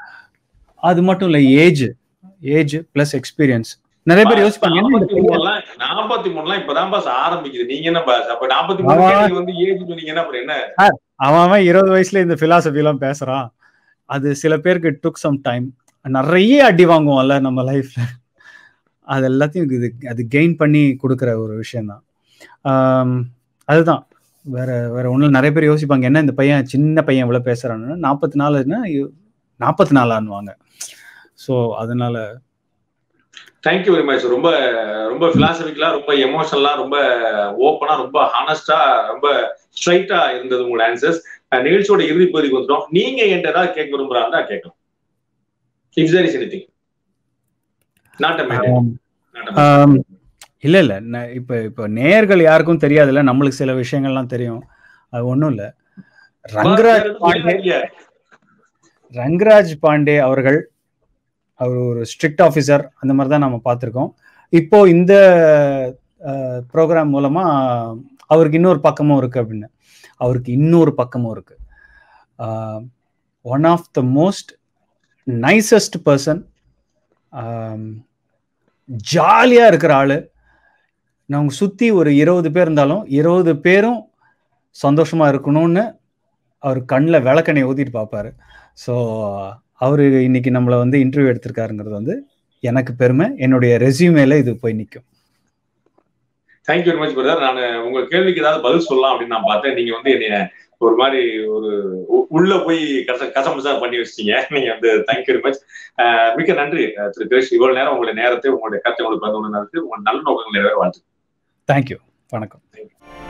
அது மட்டும் இல்ல ஏஜ் ஏஜ் பிளஸ் எக்ஸ்பீரியன்ஸ் நிறைய பேர் யோசிப்பாங்க என்ன இந்த நாற்பத்தி பையன் மூணுலாம் நாற்பத்தி மூணுலாம் இப்பதான் பாஸ் ஆரம்பிக்குது நீங்க என்ன பாஸ் அப்ப நாற்பத்தி மூணு ஆமா. நீங்க வந்து ஏஜ் சொன்னீங்க என்ன அப்புறம் என்ன அவன் அவன் இருபது வயசுல இந்த philosophy எல்லாம் பேசுறான் அது சில பேருக்கு டுக் சம் டைம் நிறைய அடி வாங்குவோம்ல நம்ம லைஃப்ல அது எல்லாத்தையும் இது அது கெயின் பண்ணி கொடுக்குற ஒரு விஷயம்தான் ஆம், அதுதான் வேற வேற ஒன்றும் நிறைய பேர் யோசிப்பாங்க என்ன இந்த பையன் சின்ன பையன் இவ்வளவு பேசுறான்னு நாற்பத்தி நாலுன்னா நாற்பத்தி நாலான்னுவாங்க ஸோ அதனால தேங்க்யூ வெரி மச் ரொம்ப ரொம்ப பிலாசபிக்கலா ரொம்ப எமோஷனலா ரொம்ப ஓப்பனா ரொம்ப ஹானஸ்டா ரொம்ப ஸ்ட்ரைட்டா இருந்தது உங்களோட ஆன்சர்ஸ் நிகழ்ச்சியோட இறுதி பகுதிக்கு வந்துட்டோம் நீங்க என்கிட்ட ஏதாவது கேட்க விரும்புறா இருந்தா கேட்கலாம் if there is anything not a ஆம், இல்ல இல்ல ந- இப்ப இப்ப நேயர்கள் யாருக்கும் தெரியாதுல்ல நம்மளுக்கு சில விஷயங்கள்லாம் தெரியும் அது ஒண்ணும் இல்ல ரங்கராஜ் பாண்டே ரங்கராஜ் பாண்டே அவர்கள் அவர் ஒரு ஸ்ட்ரிக்ட் ஆஃபீஸர் அந்த மாதிரி தான் நம்ம பார்த்துருக்கோம் இப்போ இந்த ப்ரோக்ராம் மூலமா அவருக்கு இன்னொரு பக்கமும் இருக்கு அப்படின்னு அவருக்கு இன்னொரு பக்கமும் இருக்கு one of the most nicest person ஜாலியா இருக்கிற ஆளு அவங்க சுத்தி ஒரு இருபது பேர் இருந்தாலும் இருபது பேரும் சந்தோஷமா இருக்கணும்னு அவர் கண்ணில் விளக்கணை ஊத்திட்டு பார்ப்பாரு ஸோ அவரு இன்னைக்கு நம்மளை வந்து இன்டர்வியூ எடுத்திருக்காருங்கிறது வந்து எனக்கு பெருமை என்னுடைய ரெசியூமேல இது போய் நிற்கும் தேங்க்யூ வெரி மச் பிரதர் நான் உங்க கேள்விக்கு ஏதாவது பதில் சொல்லலாம் அப்படின்னு நான் பார்த்தேன் நீங்க வந்து என்னைய ஒரு மாதிரி ஒரு உ- உள்ள போய் கச கசமுசா பண்ணி வச்சிட்டீங்க நீங்க வந்து தேங்க்யூ வெரி மச் மிக்க நன்றி அஹ், திரு கிரேஷ் இவ்வளவு நேரம் உங்களுடைய நேரத்தை உங்களுடைய கருத்தை உங்களுக்கு பகிர்ந்து கொண்டதற்கு உங்க நல்ல நோக்கங்கள் நிறைவேற வாழ்த்து தேங்க்யூ வணக்கம்